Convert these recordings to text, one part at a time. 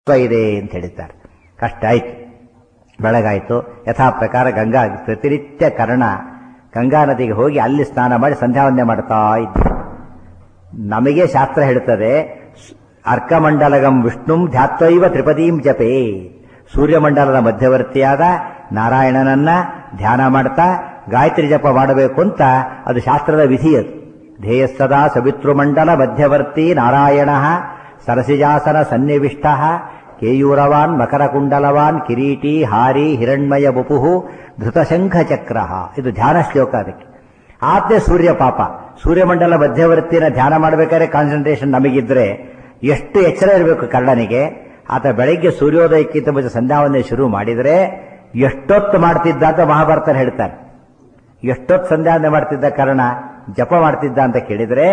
ತ್ವ ಇದೆ ಅಂತ ಹೇಳಿದ್ದಾರೆ ಕಷ್ಟ ಆಯ್ತು ಬೆಳಗಾಯ್ತು ಯಥಾ ಪ್ರಕಾರ ಗಂಗಾ ಪ್ರತಿನಿತ್ಯ ಕರ್ಣ ಗಂಗಾ ನದಿಗೆ ಹೋಗಿ ಅಲ್ಲಿ ಸ್ನಾನ ಮಾಡಿ ಸಂಧ್ಯಾವಂದನೆ ಮಾಡ್ತಾ ಇದ್ದ ನಮಗೆ ಶಾಸ್ತ್ರ ಹೇಳ್ತದೆ ಅರ್ಕಮಂಡಲಗಂ ವಿಷ್ಣುಂ ಧ್ಯಾತ್ವೈವ ತ್ರಿಪದೀಂ ಜಪೇ ಸೂರ್ಯಮಂಡಲದ ಮಧ್ಯವರ್ತಿಯಾದ ನಾರಾಯಣನನ್ನ ಧ್ಯಾನ ಮಾಡ್ತಾ ಗಾಯತ್ರಿ ಜಪ ಮಾಡಬೇಕು ಅಂತ ಅದು ಶಾಸ್ತ್ರದ ವಿಧಿ ಅದು ಧ್ಯೇಯ ಸದಾ ಸವಿತೃಮಂಡಲ ಮಧ್ಯವರ್ತಿ ನಾರಾಯಣ ಸರಸಿಜಾಸನ ಸನ್ನಿವಿಷ್ಟ ಕೇಯೂರವಾನ್ ಮಕರಕುಂಡಲವಾನ್ ಕಿರೀಟಿ ಹಾರಿ ಹಿರಣ್ಮಯ ವಪುಹು ಧೃತಶಂಖ ಚಕ್ರ ಇದು ಧ್ಯಾನ ಶ್ಲೋಕ ಅದಕ್ಕೆ ಆದ್ಯ ಸೂರ್ಯ ಪಾಪ ಸೂರ್ಯಮಂಡಲ ಮಧ್ಯವರ್ತಿನ ಧ್ಯಾನ ಮಾಡಬೇಕಾದ್ರೆ ಕಾನ್ಸಂಟ್ರೇಷನ್ ನಮಗಿದ್ರೆ ಎಷ್ಟು ಎಚ್ಚರ ಇರಬೇಕು ಕರ್ಣನಿಗೆ ಆತ ಬೆಳಗ್ಗೆ ಸೂರ್ಯೋದಯಕ್ಕಿಂತ ಮುಂಚೆ ಸಂಧ್ಯಾವಂದನೆ ಶುರು ಮಾಡಿದರೆ ಎಷ್ಟೊತ್ತು ಮಾಡ್ತಿದ್ದ ಅಂತ ಮಹಾಭಾರತ ಹೇಳ್ತಾರೆ ಎಷ್ಟೊತ್ತು ಸಂಧ್ಯಾವಂದನೆ ಮಾಡ್ತಿದ್ದ ಕರ್ಣ ಜಪ ಮಾಡ್ತಿದ್ದ ಅಂತ ಕೇಳಿದ್ರೆ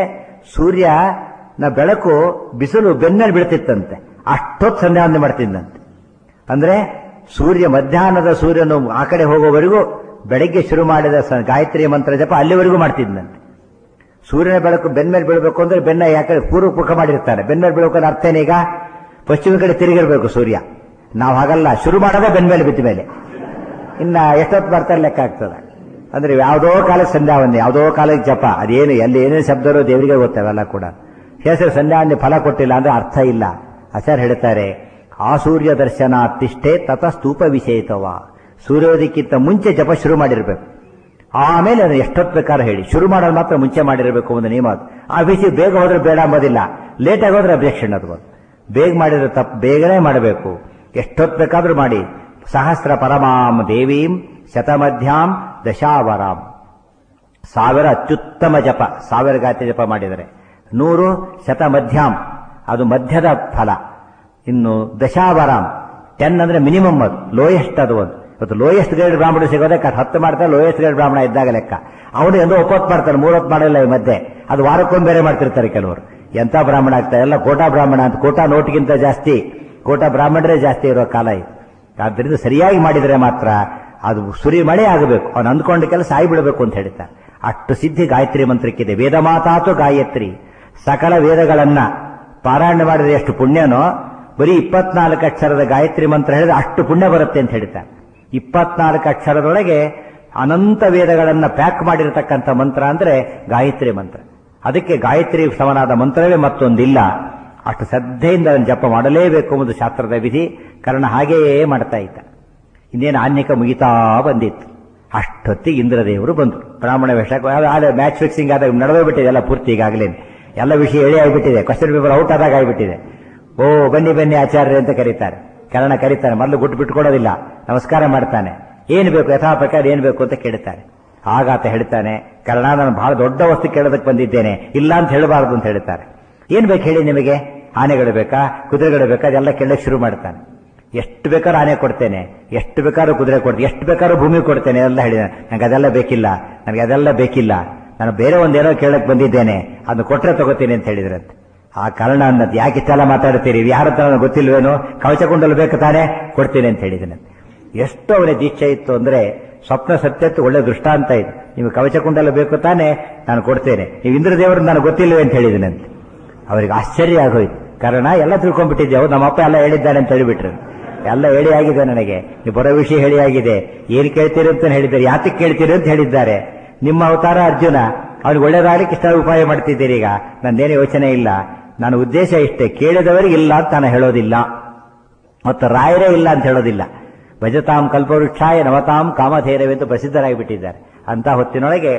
ಸೂರ್ಯನ ಬೆಳಕು ಬಿಸಿಲು ಬೆನ್ನಲ್ಲಿ ಬೀಳ್ತಿತ್ತಂತೆ ಅಷ್ಟೊತ್ತು ಸಂಧ್ಯಾವಂದನೆ ಮಾಡ್ತಿದ್ದಂತೆ ಅಂದ್ರೆ ಸೂರ್ಯ ಮಧ್ಯಾಹ್ನದ ಸೂರ್ಯನು ಆ ಕಡೆ ಹೋಗೋವರೆಗೂ ಬೆಳಗ್ಗೆ ಶುರು ಮಾಡಿದ ಸ- ಗಾಯತ್ರಿ ಮಂತ್ರ ಜಪ ಅಲ್ಲಿವರೆಗೂ ಮಾಡ್ತಿದ್ದಂತೆ ಸೂರ್ಯನ ಬೆಳಕು ಬೆನ್ಮೇಲೆ ಬೀಳಬೇಕು ಅಂದ್ರೆ ಬೆನ್ನ ಯಾಕಡೆ ಪೂರ್ವ ಮುಖ ಮಾಡಿರ್ತಾನೆ ಬೆನ್ಮೇಲೆ ಬೀಳಬೇಕು ಅಂದ್ರೆ ಅರ್ಥ ಏನೀಗ ಪಶ್ಚಿಮ ಕಡೆ ತಿರುಗಿರ್ಬೇಕು ಸೂರ್ಯ ನಾವು ಹಾಗಲ್ಲ ಶುರು ಮಾಡೋದೇ ಬೆನ್ಮೇಲೆ ಬಿದ್ದ ಮೇಲೆ ಇನ್ನ ಎಷ್ಟೊತ್ತು ಬರ್ತಾರೆ ಲೆಕ್ಕ ಆಗ್ತದೆ ಅಂದ್ರೆ ಯಾವುದೋ ಕಾಲಕ್ಕೆ ಸಂಧ್ಯಾವಂದನೆ ಯಾವುದೋ ಕಾಲಕ್ಕೆ ಜಪ ಅದೇನು ಎಲ್ಲಿ ಏನೇನು ಶಬ್ದರೋ ದೇವರಿಗೆ ಗೊತ್ತವೆಲ್ಲ ಕೂಡ ಹೆಸರು ಸಂಧ್ಯಾವಂದನೆ ಫಲ ಕೊಟ್ಟಿಲ್ಲ ಅಂದ್ರೆ ಅರ್ಥ ಇಲ್ಲ ಆಚಾರ್ಯ ಹೇಳ್ತಾರೆ ಆ ಸೂರ್ಯ ದರ್ಶನ ತಿಷ್ಠೆ ತತ ಸ್ತೂಪ ವಿಷಯಿತವ ಸೂರ್ಯೋದಯಕ್ಕಿಂತ ಮುಂಚೆ ಜಪ ಶುರು ಮಾಡಿರ್ಬೇಕು ಆಮೇಲೆ ಅದನ್ನು ಎಷ್ಟೊತ್ತು ಬೇಕಾದ್ರೆ ಹೇಳಿ ಶುರು ಮಾಡೋದು ಮಾತ್ರ ಮುಂಚೆ ಮಾಡಿರಬೇಕು ಒಂದು ನಿಯಮ ಅದು. ಆ ವಿಷಯ ಬೇಗ ಹೋದ್ರೆ ಬೇಡ ಅಂಬೋದಿಲ್ಲ ಲೇಟ್ ಆಗೋದ್ರೆ ಅಬ್ಜೆಕ್ಷನ್ ಅದು ಬೇಗ ಮಾಡಿದ್ರೆ ತಪ್ಪು ಬೇಗನೆ ಮಾಡಬೇಕು ಎಷ್ಟೊತ್ತು ಬೇಕಾದ್ರೂ ಮಾಡಿ ಸಹಸ್ರ ಪರಮಾಂ ದೇವೀಂ ಶತಮಧ್ಯಾಂ ದಶಾವರಾಂ ಸಾವಿರ ಅತ್ಯುತ್ತಮ ಜಪ ಸಾವಿರ ಗಾಯತ್ರಿ ಜಪ ಮಾಡಿದರೆ ನೂರು ಶತ ಮಧ್ಯಾಮ್ ಅದು ಮಧ್ಯದ ಫಲ ಇನ್ನು ದಶಾವರಾಮ್ ಟೆನ್ ಅಂದ್ರೆ ಮಿನಿಮಮ್ ಅದು ಲೋಯೆಸ್ಟ್ ಅದು ಒಂದು ಇವತ್ತು ಲೋಯೆಸ್ಟ್ ಗ್ರೇಡ್ ಬ್ರಾಹ್ಮಣ ಸಿಗೋದೇ ಕಟ್ ಹತ್ತು ಮಾಡ್ತಾರೆ ಲೋಯೆಸ್ಟ್ ಗ್ರೇಡ್ ಬ್ರಾಹ್ಮಣ ಇದ್ದಾಗ ಲೆಕ್ಕ ಅವನು ಎಂದೋ ಒಪ್ಪತ್ತು ಮಾಡ್ತಾರೆ ಮೂರೊತ್ತು ಮಾಡಲ್ಲ ಈ ಮಧ್ಯೆ ಅದು ವಾರಕ್ಕೊಮ್ಮೆ ಬೇರೆ ಮಾಡ್ತಿರ್ತಾರೆ ಕೆಲವರು ಎಂತ ಬ್ರಾಹ್ಮಣ ಆಗ್ತಾರೆ ಎಲ್ಲ ಕೋಟಾ ಬ್ರಾಹ್ಮಣ ಅಂತ ಕೋಟಾ ನೋಟ್ಗಿಂತ ಜಾಸ್ತಿ ಕೋಟಾ ಬ್ರಾಹ್ಮಣರೇ ಜಾಸ್ತಿ ಇರೋ ಕಾಲ ಇದು ಆದ್ದರಿಂದ ಸರಿಯಾಗಿ ಮಾಡಿದರೆ ಮಾತ್ರ ಅದು ಸುರಿ ಮಳೆ ಆಗಬೇಕು ಅವನು ಅಂದ್ಕೊಂಡ ಕೆಲಸ ಆಗಿಬಿಡಬೇಕು ಅಂತ ಹೇಳ್ತಾರೆ ಅಷ್ಟು ಸಿದ್ಧಿ ಗಾಯತ್ರಿ ಮಂತ್ರಕ್ಕಿದೆ ವೇದ ಮಾತಾತು ಗಾಯತ್ರಿ ಸಕಲ ವೇದಗಳನ್ನ ಪಾರಾಯಣ ಮಾಡಿದ್ರೆ ಎಷ್ಟು ಪುಣ್ಯನೋ ಬರೀ ಇಪ್ಪತ್ನಾಲ್ಕು ಅಕ್ಷರದ ಗಾಯತ್ರಿ ಮಂತ್ರ ಹೇಳಿದ್ರೆ ಅಷ್ಟು ಪುಣ್ಯ ಬರುತ್ತೆ ಅಂತ ಹೇಳ್ತಾರೆ ಇಪ್ಪತ್ನಾಲ್ಕು ಅಕ್ಷರದೊಳಗೆ ಅನಂತ ವೇದಗಳನ್ನ ಪ್ಯಾಕ್ ಮಾಡಿರತಕ್ಕಂಥ ಮಂತ್ರ ಅಂದ್ರೆ ಗಾಯತ್ರಿ ಮಂತ್ರ ಅದಕ್ಕೆ ಗಾಯತ್ರಿ ಸಮನಾದ ಮಂತ್ರವೇ ಮತ್ತೊಂದಿಲ್ಲ ಅಷ್ಟು ಶ್ರದ್ಧೆಯಿಂದ ಅದನ್ನು ಜಪ ಮಾಡಲೇಬೇಕು ಎಂಬುದು ಶಾಸ್ತ್ರದ ವಿಧಿ ಕಾರಣ ಹಾಗೆಯೇ ಮಾಡ್ತಾ ಇದ್ದ ಇನ್ನೇನು ಆನ್ಯಕ ಮುಗಿತಾ ಬಂದಿತ್ತು ಅಷ್ಟೊತ್ತಿಗೆ ಇಂದ್ರದೇವರು ಬಂದರು ಬ್ರಾಹ್ಮಣ ವೇಷ ಮ್ಯಾಚ್ ಫಿಕ್ಸಿಂಗ್ ಆದಾಗ ನಡೆದೇ ಬಿಟ್ಟಿದೆ ಎಲ್ಲ ಪೂರ್ತಿ ಈಗಾಗಲೇ ಎಲ್ಲ ವಿಷಯ ಹೇಳಿ ಆಗಿಬಿಟ್ಟಿದೆ ಕ್ವಶನ್ ಪೇಪರ್ ಔಟ್ ಆದಾಗ ಆಗಿಬಿಟ್ಟಿದೆ ಓ ಬನ್ನಿ ಬನ್ನಿ ಆಚಾರ್ಯ ಅಂತ ಕರೀತಾರೆ ಕರ್ಣ ಕರೀತಾನೆ ಮೊದಲು ಗುಟ್ಟು ಬಿಟ್ಕೊಡೋದಿಲ್ಲ ನಮಸ್ಕಾರ ಮಾಡ್ತಾನೆ ಏನು ಬೇಕು ಯಥಾ ಪ್ರಕಾರ ಏನು ಬೇಕು ಅಂತ ಕೇಳ್ತಾನೆ ಆಗಾತ ಹೇಳ್ತಾನೆ ಕರ್ಣ ನಾನು ಬಹಳ ದೊಡ್ಡ ವಸ್ತು ಕೇಳೋದಕ್ಕೆ ಬಂದಿದ್ದೇನೆ ಇಲ್ಲ ಅಂತ ಹೇಳಬಾರದು ಅಂತ ಹೇಳ್ತಾರೆ ಏನ್ ಬೇಕು ಹೇಳಿ ನಿಮಗೆ ಆನೆಗಳು ಬೇಕಾ ಕುದುರೆಗಳು ಬೇಕಾ ಅದೆಲ್ಲ ಕೇಳಕ್ಕೆ ಶುರು ಮಾಡ್ತಾನೆ ಎಷ್ಟು ಬೇಕಾದ್ರೂ ಆನೆ ಕೊಡ್ತೇನೆ ಎಷ್ಟು ಬೇಕಾದ್ರೂ ಕುದುರೆ ಕೊಡ್ತೇನೆ ಎಷ್ಟು ಬೇಕಾದ್ರೂ ಭೂಮಿ ಕೊಡ್ತೇನೆ ಎಲ್ಲ ಹೇಳಿದ ನನಗೆ ಅದೆಲ್ಲ ಬೇಕಿಲ್ಲ ನನಗೆ ಅದೆಲ್ಲ ಬೇಕಿಲ್ಲ ನಾನು ಬೇರೆ ಒಂದೇನೋ ಕೇಳಕ್ ಬಂದಿದ್ದೇನೆ ಅದನ್ನ ಕೊಟ್ರೆ ತಗೋತೀನಿ ಅಂತ ಹೇಳಿದ್ರಂತೆ ಆ ಕಾರಣ ಅನ್ನೋದು ಯಾಕೆ ಇಷ್ಟೆಲ್ಲ ಮಾತಾಡ್ತೀರಿ ಯಾರ ಹತ್ರ ನನಗೆ ಗೊತ್ತಿಲ್ವೇನೋ ಕವಚ ಕುಂಡಲು ಬೇಕು ತಾನೆ ಕೊಡ್ತೀನಿ ಅಂತ ಹೇಳಿದ್ದೇನೆ ಎಷ್ಟು ಅವರ ದೀಕ್ಷೆ ಇತ್ತು ಅಂದ್ರೆ ಸ್ವಪ್ನ ಸತ್ಯತ್ತು ಒಳ್ಳೆ ದೃಷ್ಟಾಂತ ಇದೆ ನೀವು ಕವಚ ಕುಂಡಲ ಬೇಕು ತಾನೆ ನಾನು ಕೊಡ್ತೇನೆ ನೀವು ಇಂದ್ರದೇವರು ನನಗೆ ಗೊತ್ತಿಲ್ವೇ ಅಂತ ಹೇಳಿದ್ದೇನಂತೆ ಅವರಿಗೆ ಆಶ್ಚರ್ಯ ಆಗೋಯ್ತು ಕಾರಣ ಎಲ್ಲ ತಿಳ್ಕೊಂಡ್ಬಿಟ್ಟಿದ್ದೆ ಹೌದು ನಮ್ಮಪ್ಪ ಎಲ್ಲ ಹೇಳಿದ್ದಾನೆ ಅಂತ ಹೇಳಿಬಿಟ್ರು ಎಲ್ಲ ಹೇಳಿ ಆಗಿದೆ ನನಗೆ ನೀವು ಬರೋ ವಿಷಯ ಹೇಳಿ ಆಗಿದೆ ಏನ್ ಕೇಳ್ತೀರಿ ಅಂತ ಹೇಳಿದ್ದಾರೆ ಯಾತಕ್ಕೆ ಕೇಳ್ತೀರಿ ಅಂತ ಹೇಳಿದ್ದಾರೆ ನಿಮ್ಮ ಅವತಾರ ಅರ್ಜುನ ಅವ್ನಿಗೆ ಒಳ್ಳೇದಾಗಲಿಕ್ಕೆ ಇಷ್ಟ ಉಪಾಯ ಮಾಡ್ತಿದ್ದೀರಿ ಈಗ ನಂದೇನು ಯೋಚನೆ ಇಲ್ಲ ನನ್ನ ಉದ್ದೇಶ ಇಷ್ಟೇ ಕೇಳಿದವರಿಗೆ ಇಲ್ಲ ಅಂತ ನಾನು ಹೇಳೋದಿಲ್ಲ ಮತ್ತು ರಾಯರೇ ಇಲ್ಲ ಅಂತ ಹೇಳೋದಿಲ್ಲ ಭಜತಾಂ ಕಲ್ಪವೃಕ್ಷಾಯ ನವತಾಂ ಕಾಮಧೇರವೆಂದು ಪ್ರಸಿದ್ಧರಾಗಿಬಿಟ್ಟಿದ್ದಾರೆ ಅಂತ ಹೊತ್ತಿನೊಳಗೆ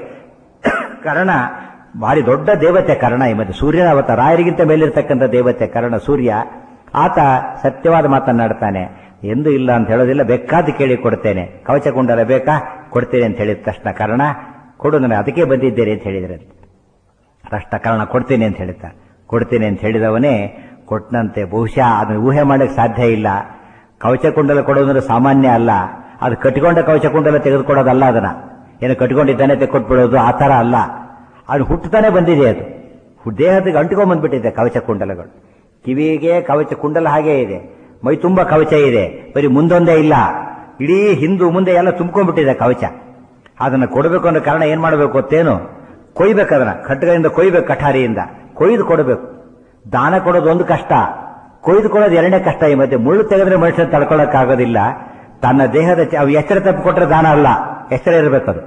ಕರ್ಣ ಭಾರಿ ದೊಡ್ಡ ದೇವತೆ ಕರ್ಣ ಈ ಮಧ್ಯೆ ಸೂರ್ಯನ ಅವತ ರಾಯರಿಗಿಂತ ಮೇಲಿರ್ತಕ್ಕಂಥ ದೇವತೆ ಕರ್ಣ ಸೂರ್ಯ ಆತ ಸತ್ಯವಾದ ಮಾತನ್ನಾಡ್ತಾನೆ ಎಂದು ಇಲ್ಲ ಅಂತ ಹೇಳೋದಿಲ್ಲ ಬೇಕಾದ ಕೇಳಿ ಕೊಡ್ತೇನೆ ಕವಚ ಕುಂಡಲ ಬೇಕಾ ಕೊಡ್ತೇನೆ ಅಂತ ಹೇಳಿದ ತಕ್ಷಣ ಕರ್ಣ ಕೊಡು ನನಗೆ ಅದಕ್ಕೆ ಬಂದಿದ್ದೇನೆ ಅಂತ ಹೇಳಿದ್ರೆ ತಕ್ಷಣ ಕರ್ಣ ಕೊಡ್ತೇನೆ ಅಂತ ಹೇಳ್ತಾನೆ ಕೊಡ್ತೇನೆ ಅಂತ ಹೇಳಿದವನೇ ಕೊಟ್ಟನಂತೆ ಬಹುಶಃ ಅದನ್ನು ಊಹೆ ಮಾಡಕ್ಕೆ ಸಾಧ್ಯ ಇಲ್ಲ ಕವಚ ಕುಂಡಲ ಕೊಡೋದಂದ್ರೆ ಸಾಮಾನ್ಯ ಅಲ್ಲ ಅದು ಕಟ್ಟಿಕೊಂಡ ಕವಚ ಕುಂಡಲ ತೆಗೆದುಕೊಡೋದಲ್ಲ ಅದನ್ನ ಏನು ಕಟ್ಕೊಂಡಿದ್ದಾನೆ ತೆಗೆದುಕೊಟ್ಬಿಡೋದು ಆ ಥರ ಅಲ್ಲ ಅದು ಹುಟ್ಟುತ್ತಾನೆ ಬಂದಿದೆ ಅದು ದೇಹದಿಗೆ ಅಂಟ್ಕೊಂಡ್ ಬಂದ್ಬಿಟ್ಟಿದೆ ಕವಚ ಕುಂಡಲಗಳು ಕಿವಿಗೆ ಕವಚ ಕುಂಡಲ ಹಾಗೇ ಇದೆ ಮೈ ತುಂಬ ಕವಚ ಇದೆ ಬರೀ ಮುಂದೊಂದೇ ಇಲ್ಲ ಇಡೀ ಹಿಂದೂ ಮುಂದೆ ಎಲ್ಲ ತುಂಬ್ಕೊಂಡ್ಬಿಟ್ಟಿದೆ ಕವಚ ಅದನ್ನ ಕೊಡಬೇಕು ಅನ್ನೋ ಕಾರಣ ಏನ್ ಮಾಡಬೇಕು ಗೊತ್ತೇನು ಕೊಯ್ಬೇಕು ಅದನ್ನ ಖಡ್ಗದಿಂದ ಕೊಯ್ಬೇಕು ಕಠಾರಿಯಿಂದ ಕೊಯ್ದು ಕೊಡಬೇಕು ದಾನ ಕೊಡೋದು ಒಂದು ಕಷ್ಟ ಕೊಯ್ದುಕೊಳ್ಳೋದು ಎರಡನೇ ಕಷ್ಟ ಈ ಮಧ್ಯೆ ಮುಳ್ಳು ತೆಗೆದ್ರೆ ಮನುಷ್ಯ ತಡ್ಕೊಳ್ಳೋಕ್ಕಾಗೋದಿಲ್ಲ ತನ್ನ ದೇಹದ ಚ- ಅವು ಎಚ್ಚರ ತಪ್ಪು ಕೊಟ್ಟರೆ ದಾನ ಅಲ್ಲ ಎಚ್ಚರ ಇರಬೇಕು ಅದು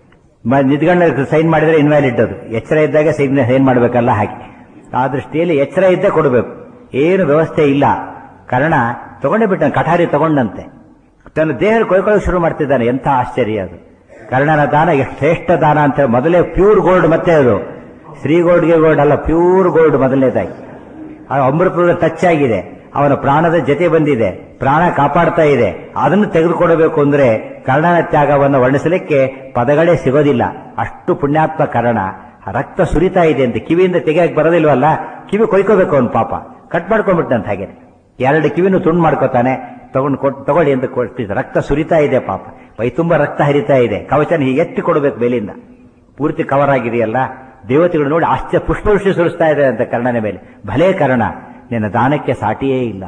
ಮ- ನಿದ್ಗಣ್ಣ ಸೈನ್ ಮಾಡಿದ್ರೆ ಇನ್ವ್ಯಾಲಿಡ್ ಅದು ಎಚ್ಚರ ಇದ್ದಾಗ ಸೈನ್ ಸೈನ್ ಮಾಡಬೇಕಲ್ಲ ಹಾಗೆ ಆ ದೃಷ್ಟಿಯಲ್ಲಿ ಎಚ್ಚರ ಇದ್ದೇ ಕೊಡಬೇಕು ಏನು ವ್ಯವಸ್ಥೆ ಇಲ್ಲ ಕಾರಣ ತಗೊಂಡೇ ಬಿಟ್ಟ ಕಠಾರಿ ತಗೊಂಡಂತೆ ತನ್ನ ದೇಹ ಕೊಯ್ಕೊಳ್ಳೋಕೆ ಶುರು ಮಾಡ್ತಿದ್ದಾನೆ ಎಂಥ ಆಶ್ಚರ್ಯ ಅದು ಕರ್ಣನ ದಾನ ಎಷ್ಟು ಶ್ರೇಷ್ಠ ದಾನ ಅಂತ ಹೇಳಿ ಮೊದಲೇ ಪ್ಯೂರ್ ಗೋಲ್ಡ್ ಮತ್ತೆ ಅದು ಶ್ರೀ ಗೋಲ್ಡ್ಗೆ ಗೋಲ್ಡ್ ಅಲ್ಲ ಪ್ಯೂರ್ ಗೋಲ್ಡ್ ಮೊದಲನೇದಾಗಿ ಆ ಅಮೃತದ ಟಚ್ ಆಗಿದೆ ಅವನ ಪ್ರಾಣದ ಜೊತೆ ಬಂದಿದೆ ಪ್ರಾಣ ಕಾಪಾಡ್ತಾ ಇದೆ ಅದನ್ನು ತೆಗೆದುಕೊಡಬೇಕು ಅಂದ್ರೆ ಕರ್ಣನ ತ್ಯಾಗವನ್ನು ವರ್ಣಿಸಲಿಕ್ಕೆ ಪದಗಳೇ ಸಿಗೋದಿಲ್ಲ ಅಷ್ಟು ಪುಣ್ಯಾತ್ಮ ಕರ್ಣ ರಕ್ತ ಸುರಿತಾ ಇದೆ ಅಂತ ಕಿವಿಯಿಂದ ತೆಗೆಯಕ್ಕೆ ಬರೋದಿಲ್ವಲ್ಲ ಕಿವಿ ಕೊಯ್ಕೋಬೇಕು ಅವನು ಪಾಪ ಕಟ್ ಮಾಡ್ಕೊಂಡ್ಬಿಟ್ಟಂತ ಹಾಗೆ ಎರಡು ಕಿವಿನೂ ತುಂಡು ಮಾಡ್ಕೋತಾನೆ ತಗೊಂಡು ಕೊಟ್ಟು ತಗೊಳ್ಳಿ ಅಂತ ಕೊಟ್ಟಿದ್ದ ರಕ್ತ ಸುರಿತಾ ಇದೆ ಪಾಪ ಮೈ ತುಂಬ ರಕ್ತ ಹರಿತಾ ಇದೆ ಕವಚನ ಹೀಗೆ ಎತ್ತಿ ಕೊಡಬೇಕು ಮೇಲಿಂದ ಪೂರ್ತಿ ಕವರ್ ಆಗಿದೆಯಲ್ಲ ದೇವತೆಗಳು ನೋಡಿ ಆಶ್ಚರ್ಯ ಪುಷ್ಪವೃಷ್ಟಿ ಸುರಿಸ್ತಾ ಇದೆ ಅಂತ ಕರ್ಣನ ಮೇಲೆ ಭಲೇ ಕರ್ಣ ನಿನ್ನ ದಾನಕ್ಕೆ ಸಾಟಿಯೇ ಇಲ್ಲ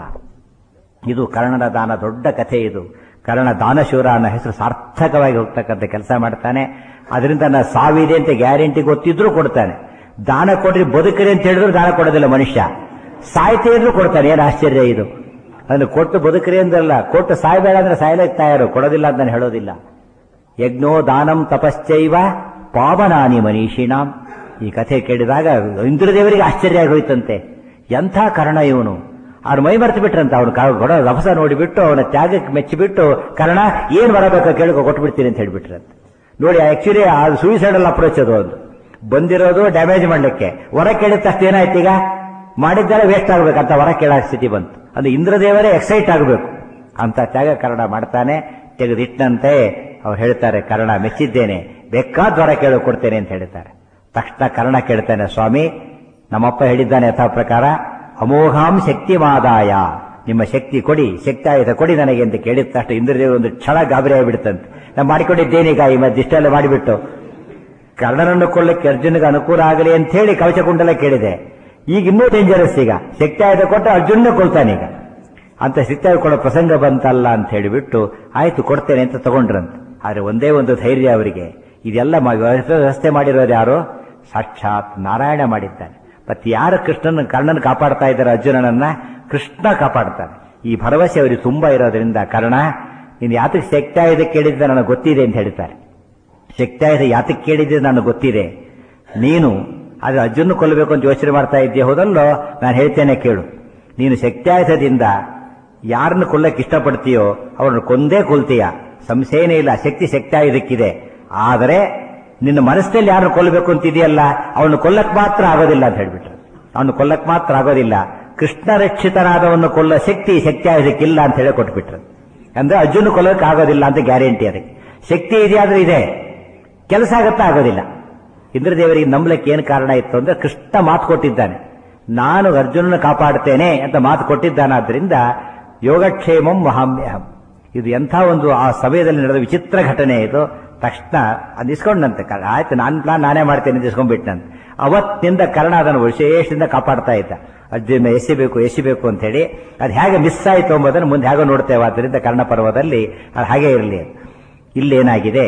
ಇದು ಕರ್ಣನ ದಾನ ದೊಡ್ಡ ಕಥೆ ಇದು ಕರ್ಣ ದಾನಶೂರ ಅನ್ನೋ ಹೆಸರು ಸಾರ್ಥಕವಾಗಿ ಹೋಗ್ತಕ್ಕಂಥ ಕೆಲಸ ಮಾಡ್ತಾನೆ ಅದರಿಂದ ನನ್ನ ಸಾವಿದೆ ಅಂತ ಗ್ಯಾರಂಟಿ ಗೊತ್ತಿದ್ರೂ ಕೊಡ್ತಾನೆ ದಾನ ಕೊಡ್ರಿ ಬದುಕ್ರಿ ಅಂತ ಹೇಳಿದ್ರು ದಾನ ಕೊಡೋದಿಲ್ಲ ಮನುಷ್ಯ ಸಾಯ್ತೇ ಇದ್ರು ಕೊಡ್ತಾನೆ ಏನು ಆಶ್ಚರ್ಯ ಇದು ಅದನ್ನು ಕೊಟ್ಟು ಬದುಕ್ರಿ ಅಂದಲ್ಲ ಕೊಟ್ಟು ಸಾಯ್ಬೇಡ ಅಂದ್ರೆ ಸಾಯ್ಲಿಕ್ಕೆ ತಯಾರು ಕೊಡೋದಿಲ್ಲ ಅಂತ ನಾನು ಹೇಳೋದಿಲ್ಲ ಯಜ್ಞೋ ದಾನಂ ತಪಶ್ಚೈವ ಪಾವನಾನಿ ಮನೀಷಿಣಾಂ ಈ ಕಥೆ ಕೇಳಿದಾಗ ಇಂದ್ರದೇವರಿಗೆ ಆಶ್ಚರ್ಯ ಆಗೋಯ್ತಂತೆ ಎಂಥ ಕರ್ಣ ಇವನು ಅವ್ರು ಮೈ ಮರೆತು ಬಿಟ್ರಂತ ಅವನು ಕೊಡೋ ರಭಸ ನೋಡಿಬಿಟ್ಟು ಅವನ ತ್ಯಾಗಕ್ಕೆ ಮೆಚ್ಚಿಬಿಟ್ಟು ಕರ್ಣ ಏನ್ ಬರಬೇಕು ಕೇಳ್ಕೊ ಕೊಟ್ಬಿಡ್ತೀನಿ ಅಂತ ಹೇಳ್ಬಿಟ್ರಂತೆ ನೋಡಿ ಆಕ್ಚುಲಿ ಅದು ಸೂಯಿಸೈಡಲ್ ಅಪ್ರೋಚ್ ಅದು ಒಂದು ಬಂದಿರೋದು ಡ್ಯಾಮೇಜ್ ಮಾಡ್ಲಿಕ್ಕೆ ಹೊರ ಕೇಳಿದ ತಕ್ಷಣ ಏನಾಯ್ತು ಈಗ ಮಾಡಿದ್ದಾರೆ ವೇಸ್ಟ್ ಆಗ್ಬೇಕಂತ ಹೊರ ಕೇಳೋ ಸ್ಥಿತಿ ಬಂತು ಅದು ಇಂದ್ರದೇವರೇ ಎಕ್ಸೈಟ್ ಆಗಬೇಕು ಅಂತ ತ್ಯಾಗ ಕರ್ಣ ಮಾಡ್ತಾನೆ ತೆಗೆದಿಟ್ಟಂತೆ ಅವ್ರು ಹೇಳ್ತಾರೆ ಕರ್ಣ ಮೆಚ್ಚಿದ್ದೇನೆ ಬೇಕಾದ ವರ ಕೇಳು ಕೊಡ್ತೇನೆ ಅಂತ ಹೇಳ್ತಾರೆ ತಕ್ಷಣ ಕರ್ಣ ಕೇಳ್ತಾನೆ ಸ್ವಾಮಿ ನಮ್ಮಪ್ಪ ಹೇಳಿದ್ದಾನೆ ಯಥಾ ಪ್ರಕಾರ ಅಮೋಘಾಂ ಶಕ್ತಿ ಮಾದಾಯ ನಿಮ್ಮ ಶಕ್ತಿ ಕೊಡಿ ಶಕ್ತಿ ಆಯುಧ ಕೊಡಿ ನನಗೆ ಅಂತ ಕೇಳಿದ ತಕ್ಷಣ ಇಂದ್ರದೇವರು ಒಂದು ಕ್ಷಣ ಗಾಬರಿ ಆಗಿಬಿಡ್ತಂತೆ ನಾನು ಮಾಡಿಕೊಂಡಿದ್ದೇನೀಗ ಈ ಮಧ್ಯೆ ಇಷ್ಟೆಲ್ಲ ಮಾಡಿಬಿಟ್ಟು ಕರ್ಣನನ್ನು ಕೊಳ್ಳಕ್ಕೆ ಅರ್ಜುನಿಗೆ ಅನುಕೂಲ ಆಗಲಿ ಅಂತ ಹೇಳಿ ಕವಚಕುಂಡಲ ಕೇಳಿದೆ ಈಗ ಇನ್ನೂ ಡೇಂಜರಸ್ ಈಗ ಶಕ್ತಿ ಆಯುಧ ಕೊಟ್ಟು ಅರ್ಜುನ ಕೊಳ್ತಾನೀಗ ಅಂತ ಶಕ್ತಿ ಆಯುಧ ಕೊಡೋ ಪ್ರಸಂಗ ಬಂತಲ್ಲ ಅಂತ ಹೇಳಿಬಿಟ್ಟು ಆಯ್ತು ಕೊಡ್ತೇನೆ ಅಂತ ತಗೊಂಡ್ರಂತೆ ಆದ್ರೆ ಒಂದೇ ಒಂದು ಧೈರ್ಯ ಅವರಿಗೆ ಇದೆಲ್ಲ ಮ- ವ್ಯವಸ್ಥೆ ಮಾಡಿರೋದು ಯಾರು ಸಾಕ್ಷಾತ್ ನಾರಾಯಣ ಮಾಡಿದ್ದಾನೆ ಮತ್ತೆ ಯಾರು ಕೃಷ್ಣನ ಕರ್ಣನ ಕಾಪಾಡ್ತಾ ಇದ್ದಾರೆ ಅರ್ಜುನನನ್ನ ಕೃಷ್ಣ ಕಾಪಾಡ್ತಾನೆ ಈ ಭರವಸೆ ಅವರಿಗೆ ತುಂಬಾ ಇರೋದ್ರಿಂದ ಕರ್ಣ ನೀನು ಯಾತಕ್ಕೆ ಶಕ್ತಿ ಆಯುಧ ಕೇಳಿದ್ದ ನನಗೆ ಗೊತ್ತಿದೆ ಅಂತ ಹೇಳ್ತಾರೆ ಶಕ್ತಿಯಾಯುಧ ಯಾತಕ್ಕೆ ಕೇಳಿದ್ರೆ ನನಗೆ ಗೊತ್ತಿದೆ ನೀನು ಅದು ಅರ್ಜುನ ಕೊಲ್ಲಬೇಕು ಅಂತ ಯೋಚನೆ ಮಾಡ್ತಾ ಇದ್ದೀಯ ಹೋದಲ್ಲೋ ನಾನು ಹೇಳ್ತೇನೆ ಕೇಳು ನೀನು ಶಕ್ತಿಯಾಯುಧದಿಂದ ಯಾರನ್ನು ಕೊಲ್ಲಕ್ಕೆ ಇಷ್ಟಪಡ್ತೀಯೋ ಅವ್ರನ್ನ ಕೊಂದೇ ಕೊಲ್ತೀಯ ಸಂಶಯನೇ ಇಲ್ಲ ಶಕ್ತಿ ಶಕ್ತಿಯಾಯುಧಕ್ಕಿದೆ ಆದರೆ ನಿನ್ನ ಮನಸ್ಸಲ್ಲಿ ಯಾರನ್ನು ಕೊಲ್ಲಬೇಕು ಅಂತಿದೆಯಲ್ಲ ಅವನು ಕೊಲ್ಲಕ್ ಮಾತ್ರ ಆಗೋದಿಲ್ಲ ಅಂತ ಹೇಳ್ಬಿಟ್ರು ಅವನು ಕೊಲ್ಲಕ್ ಮಾತ್ರ ಆಗೋದಿಲ್ಲ ಕೃಷ್ಣ ರಕ್ಷಿತನಾದವನ್ನು ಕೊಲ್ಲೋ ಶಕ್ತಿ ಶಕ್ತಿಯಾಯುಧಕ್ಕಿಲ್ಲ ಅಂತ ಹೇಳಿ ಕೊಟ್ಬಿಟ್ರು ಅಂದ್ರೆ ಅರ್ಜುನ ಕೊಲ್ಲಕ್ಕೆ ಆಗೋದಿಲ್ಲ ಅಂತ ಗ್ಯಾರಂಟಿ ಅದಕ್ಕೆ ಶಕ್ತಿ ಇದೆಯಾದ್ರೆ ಇದೆ ಕೆಲಸ ಆಗತ್ತಾ ಆಗೋದಿಲ್ಲ ಇಂದ್ರದೇವರಿಗೆ ನಂಬಲಿಕ್ಕೆ ಏನು ಕಾರಣ ಇತ್ತು ಅಂದ್ರೆ ಕೃಷ್ಣ ಮಾತು ಕೊಟ್ಟಿದ್ದಾನೆ ನಾನು ಅರ್ಜುನನ ಕಾಪಾಡ್ತೇನೆ ಅಂತ ಮಾತು ಕೊಟ್ಟಿದ್ದಾನಾದ್ರಿಂದ ಯೋಗಕ್ಷೇಮಂ ಮಹಾಮ್ಯಹಂ ಇದು ಎಂಥ ಒಂದು ಆ ಸಮಯದಲ್ಲಿ ನಡೆದ ವಿಚಿತ್ರ ಘಟನೆ ಇದು ತಕ್ಷಣ ಅದು ಇಸ್ಕೊಂಡಂತೆ ಕ- ಆಯ್ತು ನಾನು ಪ್ಲಾನ್ ನಾನೇ ಮಾಡ್ತೇನೆ ಅಂತ ಇಸ್ಕೊಂಡ್ಬಿಟ್ಟಂತೆ ಅವತ್ತಿನಿಂದ ಕರ್ಣ ಅದನ್ನು ವಿಶೇಷದಿಂದ ಕಾಪಾಡ್ತಾ ಇದ್ದ ಅರ್ಜುನ ಎಸಿಬೇಕು ಎಸಿಬೇಕು ಅಂತ ಹೇಳಿ ಅದು ಹೇಗೆ ಮಿಸ್ ಆಯಿತು ಎಂಬುದನ್ನು ಮುಂದೆ ಹೇಗೋ ನೋಡ್ತೇವೆ ಆದ್ದರಿಂದ ಕರ್ಣ ಪರ್ವದಲ್ಲಿ ಅದು ಹಾಗೇ ಇರಲಿ ಇಲ್ಲೇನಾಗಿದೆ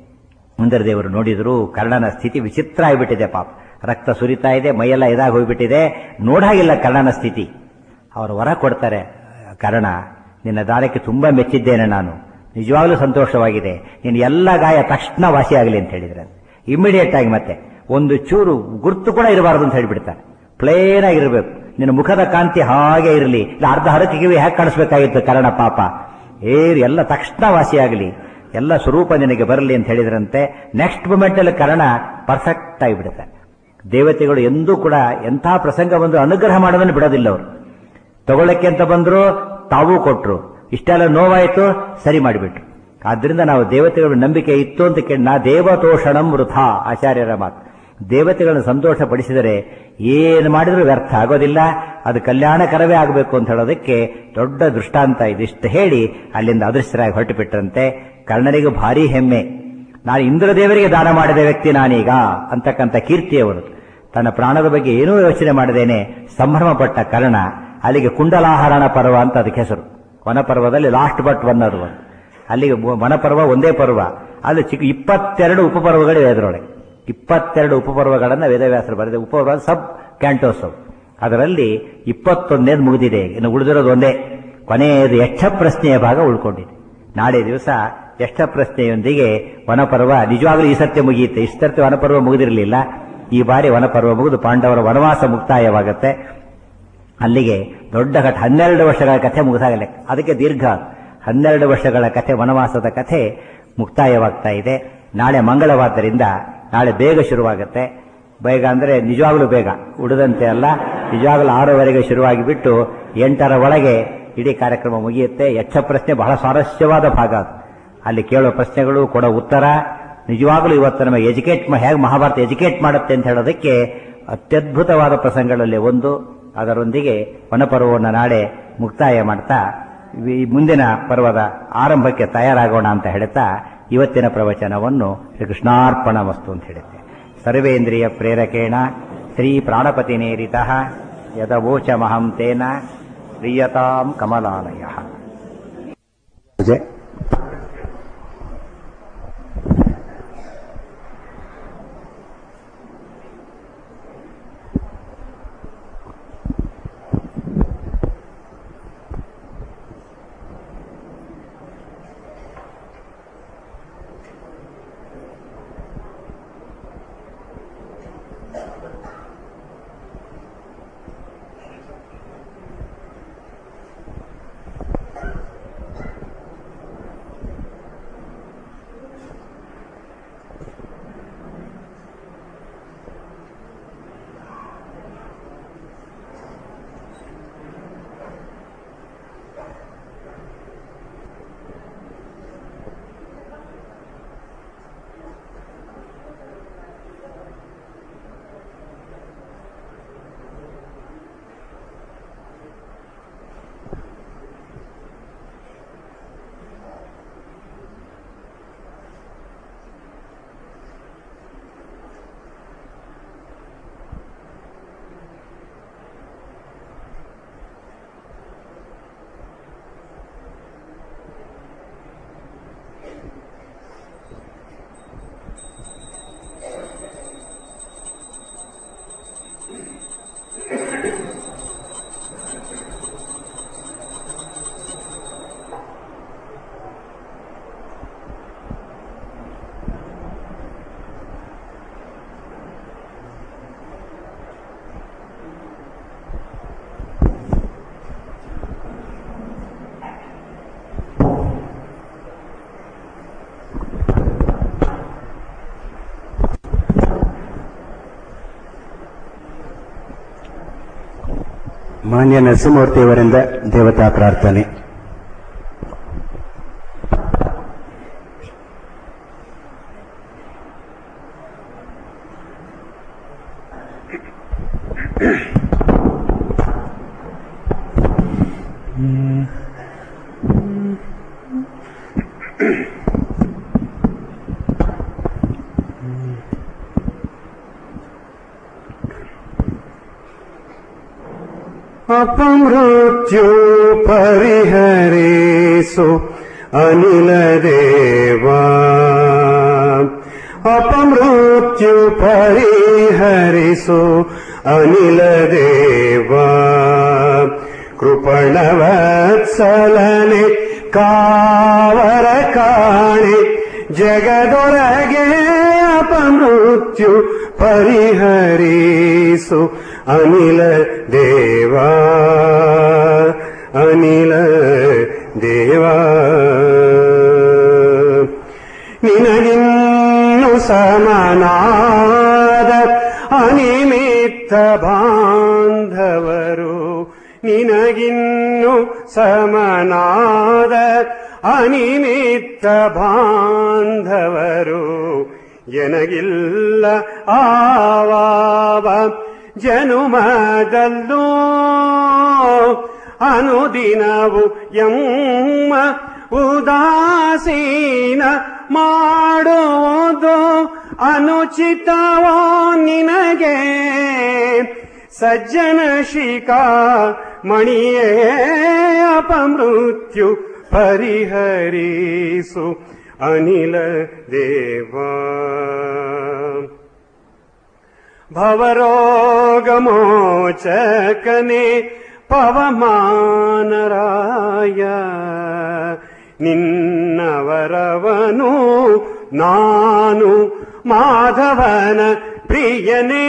ದೇವರು ನೋಡಿದ್ರು ಕರ್ಣನ ಸ್ಥಿತಿ ವಿಚಿತ್ರ ಆಗಿಬಿಟ್ಟಿದೆ ಪಾಪ ರಕ್ತ ಸುರಿತಾ ಇದೆ ಮೈಯೆಲ್ಲ ಇದಾಗಿ ಹೋಗ್ಬಿಟ್ಟಿದೆ ನೋಡಾಗಿಲ್ಲ ಕರ್ಣನ ಸ್ಥಿತಿ ಅವರು ವರ ಕೊಡ್ತಾರೆ ಕರ್ಣ ನಿನ್ನ ದಾನಕ್ಕೆ ತುಂಬಾ ಮೆಚ್ಚಿದ್ದೇನೆ ನಾನು ನಿಜವಾಗ್ಲೂ ಸಂತೋಷವಾಗಿದೆ ನಿನ್ನ ಎಲ್ಲ ಗಾಯ ತಕ್ಷಣ ವಾಸಿಯಾಗಲಿ ಅಂತ ಹೇಳಿದ್ರೆ ಇಮಿಡಿಯೇಟ್ ಆಗಿ ಮತ್ತೆ ಒಂದು ಚೂರು ಗುರ್ತು ಕೂಡ ಇರಬಾರದು ಅಂತ ಹೇಳಿಬಿಡ್ತಾರೆ ಪ್ಲೇನ್ ಆಗಿರ್ಬೇಕು ನಿನ್ನ ಮುಖದ ಕಾಂತಿ ಹಾಗೆ ಇರಲಿ ಇಲ್ಲ ಅರ್ಧ ಹರಕಿಗೆ ಹೇಗೆ ಕಾಣಿಸ್ಬೇಕಾಗಿತ್ತು ಕರ್ಣ ಪಾಪ ಏರ್ ಎಲ್ಲ ತಕ್ಷಣ ವಾಸಿಯಾಗಲಿ ಎಲ್ಲ ಸ್ವರೂಪ ನಿನಗೆ ಬರಲಿ ಅಂತ ಹೇಳಿದ್ರಂತೆ ನೆಕ್ಸ್ಟ್ ಮೂಮೆಂಟ್ ಅಲ್ಲಿ ಕರ್ಣ ಪರ್ಫೆಕ್ಟ್ ಆಗಿಬಿಡುತ್ತೆ ದೇವತೆಗಳು ಎಂದೂ ಕೂಡ ಎಂಥ ಪ್ರಸಂಗ ಬಂದು ಅನುಗ್ರಹ ಮಾಡೋದನ್ನು ಬಿಡೋದಿಲ್ಲ ಅವರು ತಗೊಳ್ಳಕ್ಕೆ ಅಂತ ಬಂದ್ರು ತಾವೂ ಕೊಟ್ರು ಇಷ್ಟೆಲ್ಲ ನೋವಾಯಿತು ಸರಿ ಮಾಡಿಬಿಟ್ರು ಆದ್ರಿಂದ ನಾವು ದೇವತೆಗಳ ನಂಬಿಕೆ ಇತ್ತು ಅಂತ ಕೇಳಿ ನಾ ದೇವತೋಷಣಂ ವೃಥ ಆಚಾರ್ಯರ ಮಾತು ದೇವತೆಗಳನ್ನು ಸಂತೋಷ ಪಡಿಸಿದರೆ ಏನು ಮಾಡಿದ್ರೂ ವ್ಯರ್ಥ ಆಗೋದಿಲ್ಲ ಅದು ಕಲ್ಯಾಣಕರವೇ ಆಗಬೇಕು ಅಂತ ಹೇಳೋದಕ್ಕೆ ದೊಡ್ಡ ದೃಷ್ಟಾಂತ ಇದಿಷ್ಟು ಹೇಳಿ ಅಲ್ಲಿಂದ ಅದೃಷ್ಟರಾಗಿ ಹೊರಟು ಬಿಟ್ರಂತೆ ಕರ್ಣನಿಗೂ ಭಾರಿ ಹೆಮ್ಮೆ ನಾನು ಇಂದ್ರದೇವರಿಗೆ ದಾನ ಮಾಡಿದ ವ್ಯಕ್ತಿ ನಾನೀಗ ಅಂತಕ್ಕಂಥ ಕೀರ್ತಿಯವರು ತನ್ನ ಪ್ರಾಣದ ಬಗ್ಗೆ ಏನೂ ಯೋಚನೆ ಮಾಡದೇನೆ ಸಂಭ್ರಮ ಪಟ್ಟ ಕರ್ಣ ಅಲ್ಲಿಗೆ ಕುಂಡಲಾಹರಣ ಪರ್ವ ಅಂತ ಅದಕ್ಕೆ ಹೆಸರು ವನಪರ್ವದಲ್ಲಿ ಲಾಸ್ಟ್ ಬಟ್ ಒನ್ ಅದು ಒಂದು. ಅಲ್ಲಿಗೆ ಮು- ವನಪರ್ವ ಒಂದೇ ಪರ್ವ ಅಲ್ಲಿ ಚಿಕ್ಕ ಇಪ್ಪತ್ತೆರಡು ಉಪಪರ್ವಗಳಿವೆ ಅದರೊಳಗೆ ಇಪ್ಪತ್ತೆರಡು ಉಪಪರ್ವಗಳನ್ನು ವೇದವ್ಯಾಸರು ಬರೆದ ಉಪಪರ್ವ ಸಬ್ ಕ್ಯಾಂಟೋಸ್ ಅವು ಅದರಲ್ಲಿ ಇಪ್ಪತ್ತೊಂದನೇದು ಮುಗಿದಿದೆ ಇನ್ನು ಉಳಿದಿರೋದು ಒಂದೇ ಕೊನೆಯದು ಯಕ್ಷ ಪ್ರಶ್ನೆಯ ಭಾಗ ಉಳ್ಕೊಂಡಿದೆ ನಾಳೆ ದಿವಸ ಯಕ್ಷ ಪ್ರಶ್ನೆಯೊಂದಿಗೆ ವನಪರ್ವ ನಿಜವಾಗ್ಲೂ ಈ ಸತ್ಯ ಮುಗಿಯುತ್ತೆ ಇಷ್ಟರ್ತಿ ವನಪರ್ವ ಮುಗಿದಿರಲಿಲ್ಲ ಈ ಬಾರಿ ವನಪರ್ವ ಮುಗಿದು ಪಾಂಡವರ ವನವಾಸ ಮುಕ್ತಾಯವಾಗುತ್ತೆ ಅಲ್ಲಿಗೆ ದೊಡ್ಡ ಘಟ ಹನ್ನೆರಡು ವರ್ಷಗಳ ಕಥೆ ಮುಗಿದಾಗಲೆ ಅದಕ್ಕೆ ದೀರ್ಘ ಹನ್ನೆರಡು ವರ್ಷಗಳ ಕಥೆ ವನವಾಸದ ಕಥೆ ಮುಕ್ತಾಯವಾಗ್ತಾ ಇದೆ ನಾಳೆ ಮಂಗಳವಾದ್ದರಿಂದ ನಾಳೆ ಬೇಗ ಶುರುವಾಗುತ್ತೆ ಬೇಗ ಅಂದರೆ ನಿಜವಾಗ್ಲೂ ಬೇಗ ಉಳಿದಂತೆ ಅಲ್ಲ ನಿಜವಾಗ್ಲೂ ಆರೂವರೆಗೆ ಶುರುವಾಗಿ ಬಿಟ್ಟು ಎಂಟರ ಒಳಗೆ ಇಡೀ ಕಾರ್ಯಕ್ರಮ ಮುಗಿಯುತ್ತೆ ಯಕ್ಷ ಪ್ರಶ್ನೆ ಬಹಳ ಸ್ವಾರಸ್ಯವಾದ ಭಾಗ ಅದು ಅಲ್ಲಿ ಕೇಳೋ ಪ್ರಶ್ನೆಗಳು ಕೊಡೋ ಉತ್ತರ ನಿಜವಾಗ್ಲೂ ಇವತ್ತು ನಮಗೆ ಎಜುಕೇಟ್ ಹೇಗೆ ಮಹಾಭಾರತ ಎಜುಕೇಟ್ ಮಾಡುತ್ತೆ ಅಂತ ಹೇಳೋದಕ್ಕೆ ಅತ್ಯದ್ಭುತವಾದ ಪ್ರಸಂಗಗಳಲ್ಲಿ ಒಂದು ಅದರೊಂದಿಗೆ ವನಪರ್ವವನ್ನು ನಾಳೆ ಮುಕ್ತಾಯ ಮಾಡ್ತಾ ಈ ಮುಂದಿನ ಪರ್ವದ ಆರಂಭಕ್ಕೆ ತಯಾರಾಗೋಣ ಅಂತ ಹೇಳ್ತಾ ಇವತ್ತಿನ ಪ್ರವಚನವನ್ನು ಶ್ರೀ ಕೃಷ್ಣಾರ್ಪಣ ವಸ್ತು ಅಂತ ಹೇಳುತ್ತೆ ಸರ್ವೇಂದ್ರಿಯ ಪ್ರೇರಕೇಣ ಶ್ರೀ ಪ್ರಾಣಪತಿನೇರಿತ ಯದವೋಚಮಹಂ ತೇನ ಪ್ರಿಯತಾಂ ಕಮಲಾಲಯ ಪೂಜೆ ಮಾನ್ಯ ನರಸಿಂಹಮೂರ್ತಿಯವರಿಂದ ದೇವತಾ ಪ್ರಾರ್ಥನೆ ಅಪಮೃತ್ಯು ಪರಿಹರಿಸು ಅನಿಲ ದೇವಾ ಅಪಮೃತ್ಯು ಪರಿಹರಿಸು ಅನಿಲ ದೇವಾ ಕೃಪಣವತ್ಸಲನೆ ಕಾವರ ಕಾಣೆ ಜಗದೊಳಗೆ ಅಪಮೃತ್ಯು ಪರಿಹರಿಸು ಅನಿಲ ದೇವಾ ಅನಿಲ ದೇವಾ ನಿನಗಿನ್ನು ಸಮನಾದ ಅನಿಮಿತ್ತ ಬಾಂಧವರು ನಿನಗಿನ್ನು ಸಮನಾದ ಅನಿಮಿತ್ತ ಬಾಂಧವರು ಎನಗಿಲ್ಲ ಆವಾವ ಜನುಮದಲ್ಲೂ ಅನುದಿನವು ಎಮ್ಮ ಉದಾಸೀನ ಮಾಡುವುದು ಅನುಚಿತವೋ ನಿನಗೆ ಸಜ್ಜನ ಶಿಖಾ ಮಣಿಯೇ ಅಪಮೃತ್ಯು ಪರಿಹರಿಸು ಅನಿಲ ದೇವಾ ಭವರೋಗಮೋಚಕನೆ ಪವಮಾನರಾಯ ನಿನ್ನವರವನು ನಾನು ಮಾಧವನ ಪ್ರಿಯನೇ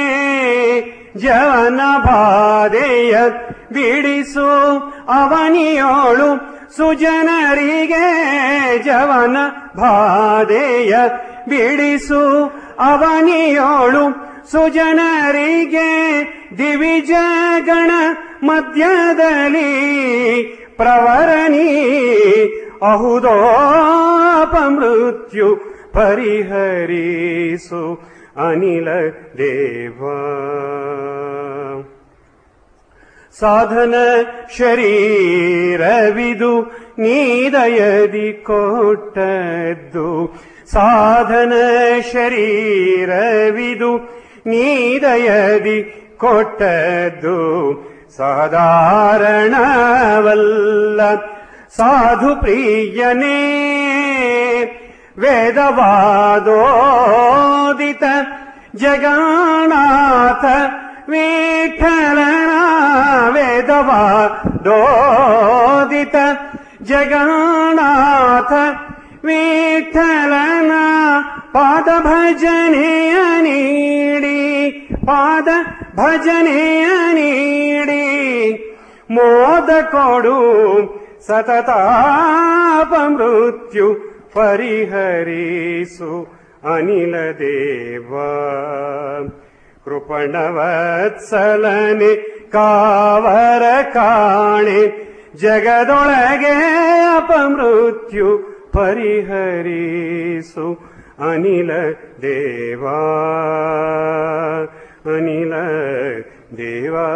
ಜವನ ಬಾಧೆಯ ಬಿಡಿಸು ಅವನಿಯೋಳು ಸುಜನರಿಗೆ ಜವನ ಬಾಧೆಯ ಬಿಡಿಸು ಅವನಿಯೋಳು ಸುಜನರಿಗೆ ದಿವಿಜಗಣ ಮಧ್ಯದಲ್ಲಿ ಪ್ರವರನಿ ಅಹುದೋಪ ಮೃತ್ಯು ಪರಿಹರಿಸು ಅನಿಲ ದೇವ ಸಾಧನ ಶರೀರವಿದು ನೀದಯದಿ ಕೊಟ್ಟದ್ದು ಸಾಧನ ಶರೀರವಿದು ನೀದಯದಿ ಕೊಟ್ಟದ್ದು ಸಾಧಾರಣವಲ್ಲ ಸಾಧು ಪ್ರಿಯನೇ ವೇದವಾದೋದಿತ ಜಗಾನಾಥ ವಿಠಲನ ವೇದವಾದೋದಿತ ಜಗನ್ನಾಥ ವಿಠಲನ ಪಾದ ಭಜನೆಯ ನೀಡಿ ಪಾದ ಭಜನೆಯ ನೀಡಿ ಮೋದ ಕೊಡು ಸತತಾಪ ಮೃತ್ಯು ಪರಿಹರಿಸು ಅನಿಲ ದೇವ ಕೃಪಣವತ್ಸಲನೆ ಕಾವರ ಕಾಣೆ ಜಗದೊಳಗೆ ಅಪಮೃತ್ಯು ಪರಿಹರಿಸು ಅನಿಲ ದೇವಾ ಅನಿಲ ದೇವಾ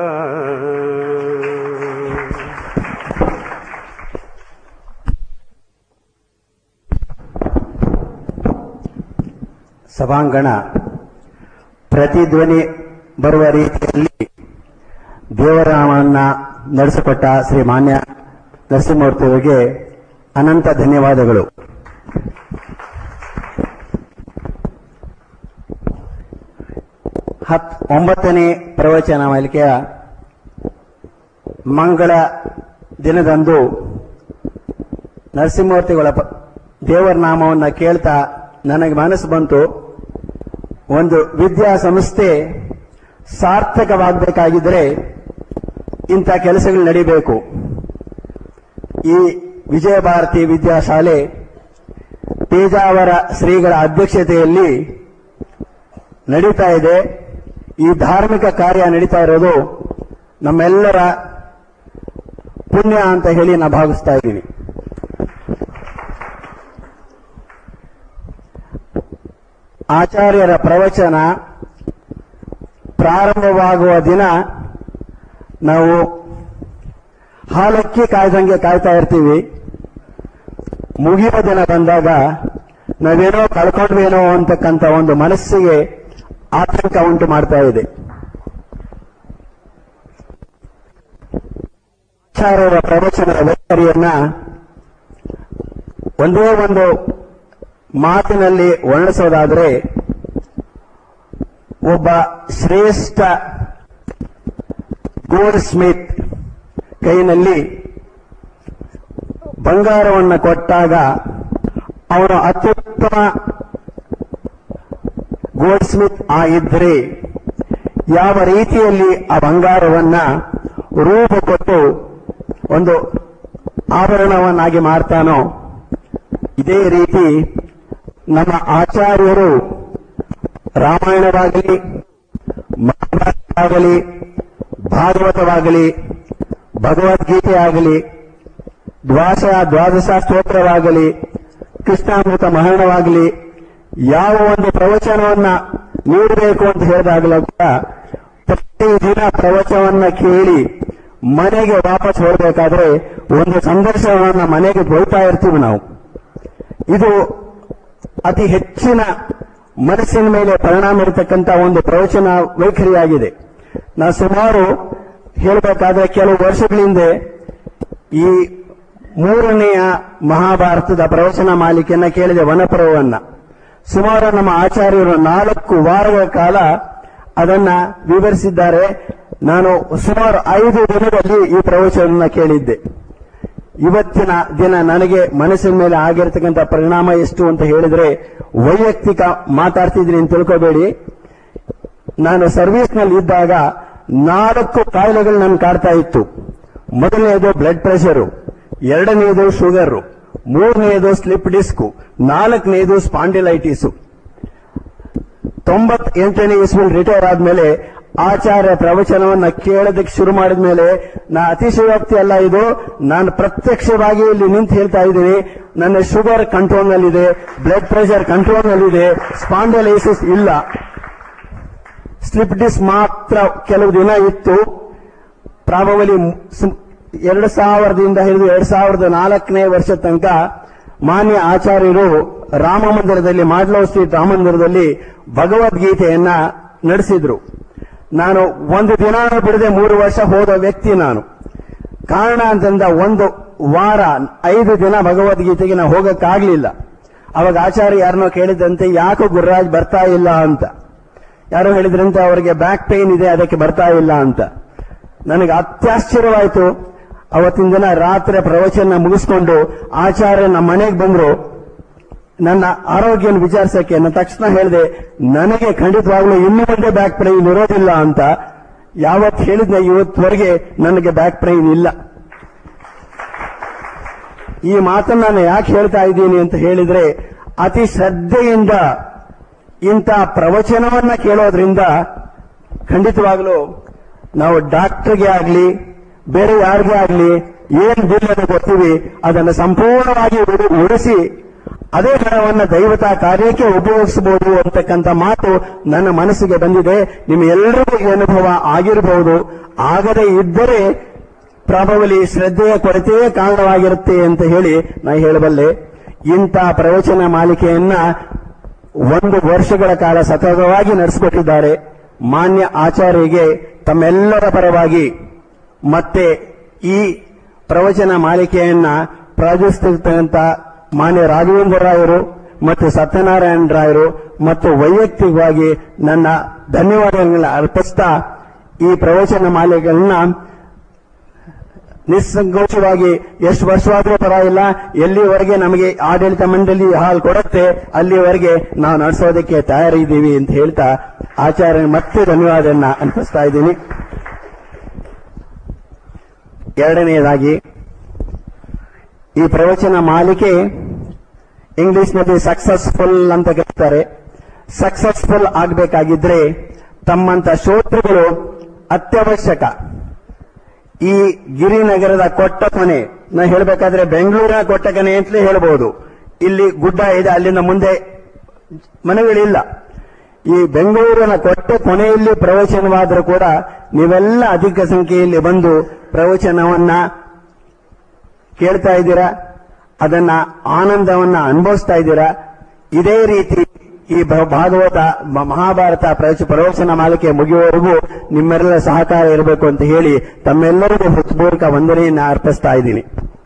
ಸಭಾಂಗಣ ಪ್ರತಿಧ್ವನಿ ಬರುವ ರೀತಿಯಲ್ಲಿ ದೇವರಾಮನ್ನ ನಡೆಸಿಕೊಟ್ಟ ಶ್ರೀ ಮಾನ್ಯ ನರಸಿಂಹಮೂರ್ತಿಯವರಿಗೆ ಅನಂತ ಧನ್ಯವಾದಗಳು ಹತ್ ಒಂಬತ್ತನೇ ಪ್ರವಚನ ಮಾಲಿಕೆಯ ಮಂಗಳ ದಿನದಂದು ನರಸಿಂಹಮೂರ್ತಿಗಳ ಪ- ದೇವರ ನಾಮವನ್ನು ಕೇಳ್ತಾ ನನಗೆ ಮನಸ್ಸು ಬಂತು ಒಂದು ವಿದ್ಯಾಸಂಸ್ಥೆ ಸಾರ್ಥಕವಾಗಬೇಕಾಗಿದ್ದರೆ ಇಂಥ ಕೆಲಸಗಳು ನಡಿಬೇಕು ಈ ವಿಜಯ ಭಾರತಿ ವಿದ್ಯಾಶಾಲೆ ಪೇಜಾವರ ಶ್ರೀಗಳ ಅಧ್ಯಕ್ಷತೆಯಲ್ಲಿ ನಡೀತಾ ಇದೆ ಈ ಧಾರ್ಮಿಕ ಕಾರ್ಯ ನಡೀತಾ ಇರೋದು ನಮ್ಮೆಲ್ಲರ ಪುಣ್ಯ ಅಂತ ಹೇಳಿ ನಾ ಭಾವಿಸ್ತಾ ಇದ್ದೀನಿ ಆಚಾರ್ಯರ ಪ್ರವಚನ ಪ್ರಾರಂಭವಾಗುವ ದಿನ ನಾವು ಹಾಲಕ್ಕಿ ಕಾಯ್ದಂಗೆ ಕಾಯ್ತಾ ಇರ್ತೀವಿ ಮುಗಿಯುವ ದಿನ ಬಂದಾಗ ನಾವೇನೋ ಕಳ್ಕೊಂಡ್ವೇನೋ ಅಂತಕ್ಕಂಥ ಒಂದು ಮನಸ್ಸಿಗೆ ಆತಂಕ ಉಂಟು ಮಾಡ್ತಾ ಇದೆ ಆಚಾರ್ಯರ ಪ್ರವಚನದ ವೈಖರಿಯನ್ನ ಒಂದೇ ಒಂದು ಮಾತಿನಲ್ಲಿ ವರ್ಣಿಸೋದಾದರೆ ಒಬ್ಬ ಶ್ರೇಷ್ಠ ಗೋಲ್ಡ್ ಸ್ಮಿತ್ ಕೈನಲ್ಲಿ ಬಂಗಾರವನ್ನು ಕೊಟ್ಟಾಗ ಅವನು ಅತ್ಯುತ್ತಮ ಗೋಲ್ಡ್ ಸ್ಮಿತ್ ಆಗಿದ್ದರೆ ಯಾವ ರೀತಿಯಲ್ಲಿ ಆ ಬಂಗಾರವನ್ನ ರೂಪ ಕೊಟ್ಟು ಒಂದು ಆಭರಣವನ್ನಾಗಿ ಮಾಡ್ತಾನೋ ಇದೇ ರೀತಿ ನಮ್ಮ ಆಚಾರ್ಯರು ರಾಮಾಯಣವಾಗಲಿ ಮಹಾಭಾರತವಾಗಲಿ ಭಾಗವತವಾಗಲಿ ಭಗವದ್ಗೀತೆ ಆಗಲಿ ದ್ವಾಸ ದ್ವಾದಶ ಸ್ತೋತ್ರವಾಗಲಿ ಕೃಷ್ಣಾಮೃತ ಮಹರಣವಾಗಲಿ ಯಾವ ಒಂದು ಪ್ರವಚನವನ್ನ ನೀಡಬೇಕು ಅಂತ ಹೇಳಿದಾಗಲೂ ಕೂಡ ಪ್ರತಿದಿನ ಪ್ರವಚನವನ್ನ ಕೇಳಿ ಮನೆಗೆ ವಾಪಸ್ ಹೊರಬೇಕಾದ್ರೆ ಒಂದು ಸಂದರ್ಶನವನ್ನ ಮನೆಗೆ ಹೋಗ್ತಾ ಇರ್ತೀವಿ ನಾವು ಇದು ಅತಿ ಹೆಚ್ಚಿನ ಮನಸ್ಸಿನ ಮೇಲೆ ಪರಿಣಾಮ ಇರತಕ್ಕಂಥ ಒಂದು ಪ್ರವಚನ ವೈಖರಿಯಾಗಿದೆ ನಾ ಸುಮಾರು ಹೇಳಬೇಕಾದ್ರೆ ಕೆಲವು ವರ್ಷಗಳ ಹಿಂದೆ ಈ ಮೂರನೆಯ ಮಹಾಭಾರತದ ಪ್ರವಚನ ಮಾಲಿಕೆಯನ್ನ ಕೇಳಿದೆ ವನಪರ್ವವನ್ನ ಸುಮಾರು ನಮ್ಮ ಆಚಾರ್ಯರು ನಾಲ್ಕು ವಾರಗಳ ಕಾಲ ಅದನ್ನ ವಿವರಿಸಿದ್ದಾರೆ ನಾನು ಸುಮಾರು ಐದು ದಿನದಲ್ಲಿ ಈ ಪ್ರವಚನ ಕೇಳಿದ್ದೆ ಇವತ್ತಿನ ದಿನ ನನಗೆ ಮನಸ್ಸಿನ ಮೇಲೆ ಆಗಿರತಕ್ಕಂಥ ಪರಿಣಾಮ ಎಷ್ಟು ಅಂತ ಹೇಳಿದ್ರೆ ವೈಯಕ್ತಿಕ ಮಾತಾಡ್ತಿದ್ದೀನಿ ಅಂತ ತಿಳ್ಕೋಬೇಡಿ ನಾನು ಸರ್ವಿಸ್ನಲ್ಲಿ ಇದ್ದಾಗ ನಾಲ್ಕು ಕಾಯಿಲೆಗಳು ನನ್ನ ಕಾಡ್ತಾ ಇತ್ತು ಮೊದಲನೆಯದು ಬ್ಲಡ್ ಪ್ರೆಷರು ಎರಡನೆಯದು ಶುಗರು ಮೂರನೆಯದು ಸ್ಲಿಪ್ ಡಿಸ್ಕು ನಾಲ್ಕನೆಯದು ಸ್ಪಾಂಡಿಲೈಟಿಸು ತೊಂಬತ್ತೆಂಟನೇ ಇಸ್ವಿಲ್ ರಿಟೈರ್ ಆದ್ಮೇಲೆ ಆಚಾರ್ಯ ಪ್ರವಚನವನ್ನ ಕೇಳೋದಕ್ಕೆ ಶುರು ಮಾಡಿದ್ಮೇಲೆ ನಾ ಅತಿಶಯೋಕ್ತಿ ಅಲ್ಲ ಇದು ನಾನು ಪ್ರತ್ಯಕ್ಷವಾಗಿ ಇಲ್ಲಿ ನಿಂತು ಹೇಳ್ತಾ ಇದ್ದೀನಿ ನನ್ನ ಶುಗರ್ ಕಂಟ್ರೋಲ್ ನಲ್ಲಿದೆ ಬ್ಲಡ್ ಪ್ರೆಷರ್ ಕಂಟ್ರೋಲ್ ನಲ್ಲಿದೆ ಸ್ಪಾಂಡಲೈಸಿಸ್ ಇಲ್ಲ ಸ್ಲಿಪ್ ಡಿಸ್ ಮಾತ್ರ ಕೆಲವು ದಿನ ಇತ್ತು ಪ್ರಾಬಬಲಿ ಎರಡು ಸಾವಿರದಿಂದ ಹಿಡಿದು ಎರಡ್ ಸಾವಿರದ ನಾಲ್ಕನೇ ವರ್ಷ ತನಕ ಮಾನ್ಯ ಆಚಾರ್ಯರು ರಾಮ ಮಂದಿರದಲ್ಲಿ ಮಾಡ್ಲೋ ಸ್ಟ್ರೀಟ್ ರಾಮ ಮಂದಿರದಲ್ಲಿ ಭಗವದ್ಗೀತೆಯನ್ನ ನಡೆಸಿದ್ರು ನಾನು ಒಂದು ದಿನ ಬಿಡದೆ ಮೂರು ವರ್ಷ ಹೋದ ವ್ಯಕ್ತಿ ನಾನು ಕಾರಣ ಅಂತಂದ ಒಂದು ವಾರ ಐದು ದಿನ ಭಗವದ್ಗೀತೆಗೆ ನಾವು ಹೋಗಕ್ಕಾಗ್ಲಿಲ್ಲ ಅವಾಗ ಆಚಾರ್ಯ ಯಾರನ್ನೋ ಕೇಳಿದಂತೆ ಯಾಕೋ ಗುರುರಾಜ್ ಬರ್ತಾ ಇಲ್ಲ ಅಂತ ಯಾರೋ ಹೇಳಿದ್ರಂತೆ ಅವರಿಗೆ ಬ್ಯಾಕ್ ಪೇನ್ ಇದೆ ಅದಕ್ಕೆ ಬರ್ತಾ ಇಲ್ಲ ಅಂತ ನನಗೆ ಅತ್ಯಾಶ್ಚರ್ಯವಾಯಿತು ಅವತ್ತಿನ ದಿನ ರಾತ್ರಿ ಪ್ರವಚನ ಮುಗಿಸ್ಕೊಂಡು ಆಚಾರ್ಯ ನಮ್ಮ ಮನೆಗೆ ಬಂದ್ರು ನನ್ನ ಆರೋಗ್ಯನ ವಿಚಾರಿಸಕ್ಕೆ ನನ್ನ ತಕ್ಷಣ ಹೇಳಿದೆ ನನಗೆ ಖಂಡಿತವಾಗ್ಲೂ ಇನ್ನು ಮುಂದೆ ಬ್ಯಾಕ್ ಪೇನ್ ಇರೋದಿಲ್ಲ ಅಂತ ಯಾವತ್ತು ಹೇಳಿದ್ನ ಇವತ್ತುವರೆಗೆ ನನಗೆ ಬ್ಯಾಕ್ ಪೇನ್ ಇಲ್ಲ ಈ ಮಾತನ್ನ ನಾನು ಯಾಕೆ ಹೇಳ್ತಾ ಇದ್ದೀನಿ ಅಂತ ಹೇಳಿದ್ರೆ ಅತಿ ಶ್ರದ್ಧೆಯಿಂದ ಇಂಥ ಪ್ರವಚನವನ್ನ ಕೇಳೋದ್ರಿಂದ ಖಂಡಿತವಾಗ್ಲೂ ನಾವು ಡಾಕ್ಟರ್ಗೆ ಆಗ್ಲಿ ಬೇರೆ ಯಾರಿಗೇ ಆಗ್ಲಿ ಏನ್ ಬಿಲ್ ಅಂತ ಕೊಡ್ತೀವಿ ಅದನ್ನು ಸಂಪೂರ್ಣವಾಗಿ ಉಡಿ- ಉಳಿಸಿ ಅದೇ ಹಣವನ್ನ ದೈವತಾ ಕಾರ್ಯಕ್ಕೆ ಉಪಯೋಗಿಸಬಹುದು ಅಂತಕ್ಕಂಥ ಮಾತು ನನ್ನ ಮನಸ್ಸಿಗೆ ಬಂದಿದೆ ನಿಮ್ಮ ಎಲ್ಲರಿಗೂ ಈ ಅನುಭವ ಆಗಿರಬಹುದು ಆಗದೇ ಇದ್ದರೆ ಪ್ರಾಬಬಲಿ ಶ್ರದ್ಧೆಯ ಕೊರತೆಯೇ ಕಾರಣವಾಗಿರುತ್ತೆ ಅಂತ ಹೇಳಿ ನಾ ಹೇಳಬಲ್ಲೆ ಇಂಥ ಪ್ರವಚನ ಮಾಲಿಕೆಯನ್ನ ಒಂದು ವರ್ಷಗಳ ಕಾಲ ಸತತವಾಗಿ ನಡೆಸಿಕೊಟ್ಟಿದ್ದಾರೆ ಮಾನ್ಯ ಆಚಾರ್ಯಗೆ ತಮ್ಮೆಲ್ಲರ ಪರವಾಗಿ ಮತ್ತೆ ಈ ಪ್ರವಚನ ಮಾಲಿಕೆಯನ್ನ ಪ್ರಾಯೋಜಿಸುತ್ತಿರ್ತಕ್ಕಂಥ ಮಾನ್ಯ ರಾಘವೇಂದ್ರ ರಾಯರು ಮತ್ತು ಸತ್ಯನಾರಾಯಣ ರಾಯರು ಮತ್ತು ವೈಯಕ್ತಿಕವಾಗಿ ನನ್ನ ಧನ್ಯವಾದಗಳನ್ನ ಅರ್ಪಿಸ್ತಾ ಈ ಪ್ರವಚನ ಮಾಲಿಕೆಗಳನ್ನ ನಿಸ್ಸಂಕೋಚವಾಗಿ ಎಷ್ಟು ವರ್ಷವಾದರೂ ಪರವಾಗಿಲ್ಲ ಎಲ್ಲಿವರೆಗೆ ನಮಗೆ ಆಡಳಿತ ಮಂಡಳಿ ಹಾಲ್ ಕೊಡುತ್ತೆ ಅಲ್ಲಿವರೆಗೆ ನಾವು ನಡೆಸೋದಕ್ಕೆ ತಯಾರಿದ್ದೀವಿ ಅಂತ ಹೇಳ್ತಾ ಆಚಾರ್ಯ ಮತ್ತೆ ಧನ್ಯವಾದನ್ನ ಅರ್ಪಿಸ್ತಾ ಇದ್ದೀನಿ ಎರಡನೆಯದಾಗಿ ಈ ಪ್ರವಚನ ಮಾಲಿಕೆ ಇಂಗ್ಲಿಷ್ನಲ್ಲಿ ಸಕ್ಸಸ್ಫುಲ್ ಅಂತ ಕರೀತಾರೆ ಸಕ್ಸಸ್ಫುಲ್ ಆಗಬೇಕಾಗಿದ್ರೆ ತಮ್ಮಂತ ಶ್ರೋತೃಗಳು ಅತ್ಯವಶ್ಯಕ ಈ ಗಿರಿನಗರದ ಕೊಟ್ಟ ಕೊನೆ ನಾ ಹೇಳಬೇಕಾದ್ರೆ ಬೆಂಗಳೂರಿನ ಕೊಟ್ಟ ಕೊನೆ ಅಂತಲೇ ಹೇಳ್ಬೋದು ಇಲ್ಲಿ ಗುಡ್ಡ ಇದೆ ಅಲ್ಲಿಂದ ಮುಂದೆ ಮನೆಗಳಿಲ್ಲ ಈ ಬೆಂಗಳೂರಿನ ಕೊಟ್ಟ ಕೊನೆಯಲ್ಲಿ ಪ್ರವಚನವಾದರೂ ಕೂಡ ನೀವೆಲ್ಲ ಅಧಿಕ ಸಂಖ್ಯೆಯಲ್ಲಿ ಬಂದು ಪ್ರವಚನವನ್ನ ಕೇಳ್ತಾ ಇದ್ದೀರಾ ಅದನ್ನ ಆನಂದವನ್ನ ಅನುಭವಿಸ್ತಾ ಇದ್ದೀರಾ ಇದೇ ರೀತಿ ಈ ಭ- ಭಾಗವತ ಮ- ಮಹಾಭಾರತ ಪ್ರವಚ ಪ್ರವಚನ ಮಾಲಿಕೆ ಮುಗಿಯುವವರೆಗೂ ನಿಮ್ಮೆಲ್ಲರ ಸಹಕಾರ ಇರಬೇಕು ಅಂತ ಹೇಳಿ ತಮ್ಮೆಲ್ಲರಿಗೂ ಹೃತ್ಪೂರ್ವಕ ವಂದನೆಯನ್ನ ಅರ್ಪಿಸ್ತಾ ಇದ್ದೀನಿ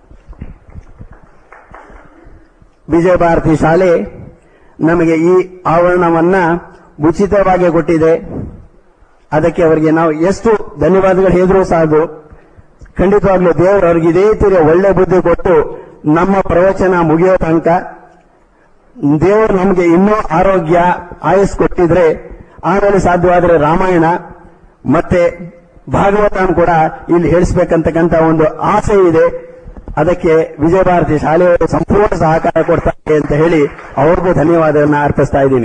ವಿಜಯ ಭಾರತಿ ಶಾಲೆ ನಮಗೆ ಈ ಆವರಣವನ್ನ ಉಚಿತವಾಗಿ ಕೊಟ್ಟಿದೆ ಅದಕ್ಕೆ ಅವರಿಗೆ ನಾವು ಎಷ್ಟು ಧನ್ಯವಾದಗಳು ಹೇಳಿದ್ರು ಸಾಕು ಖಂಡಿತವಾಗ್ಲೂ ದೇವರು ಅವ್ರಿಗೆ ಇದೇ ತೀರ ಒಳ್ಳೆ ಬುದ್ಧಿ ಕೊಟ್ಟು ನಮ್ಮ ಪ್ರವಚನ ಮುಗಿಯೋ ತನಕ ದೇವರು ನಮಗೆ ಇನ್ನೂ ಆರೋಗ್ಯ ಆಯಸ್ ಕೊಟ್ಟಿದ್ರೆ ಆಮೇಲೆ ಸಾಧ್ಯವಾದರೆ ರಾಮಾಯಣ ಮತ್ತೆ ಭಾಗವತನ ಕೂಡ ಇಲ್ಲಿ ಹೇಳಿಸ್ಬೇಕಂತಕ್ಕಂತ ಒಂದು ಆಸೆ ಇದೆ ಅದಕ್ಕೆ ವಿಜಯ ಭಾರತಿ ಶಾಲೆಯವರು ಸಂಪೂರ್ಣ ಸಹಕಾರ ಕೊಡ್ತಾರೆ ಅಂತ ಹೇಳಿ ಅವ್ರಿಗೂ ಧನ್ಯವಾದವನ್ನ ಅರ್ಪಿಸ್ತಾ ಇದ್ದೀನಿ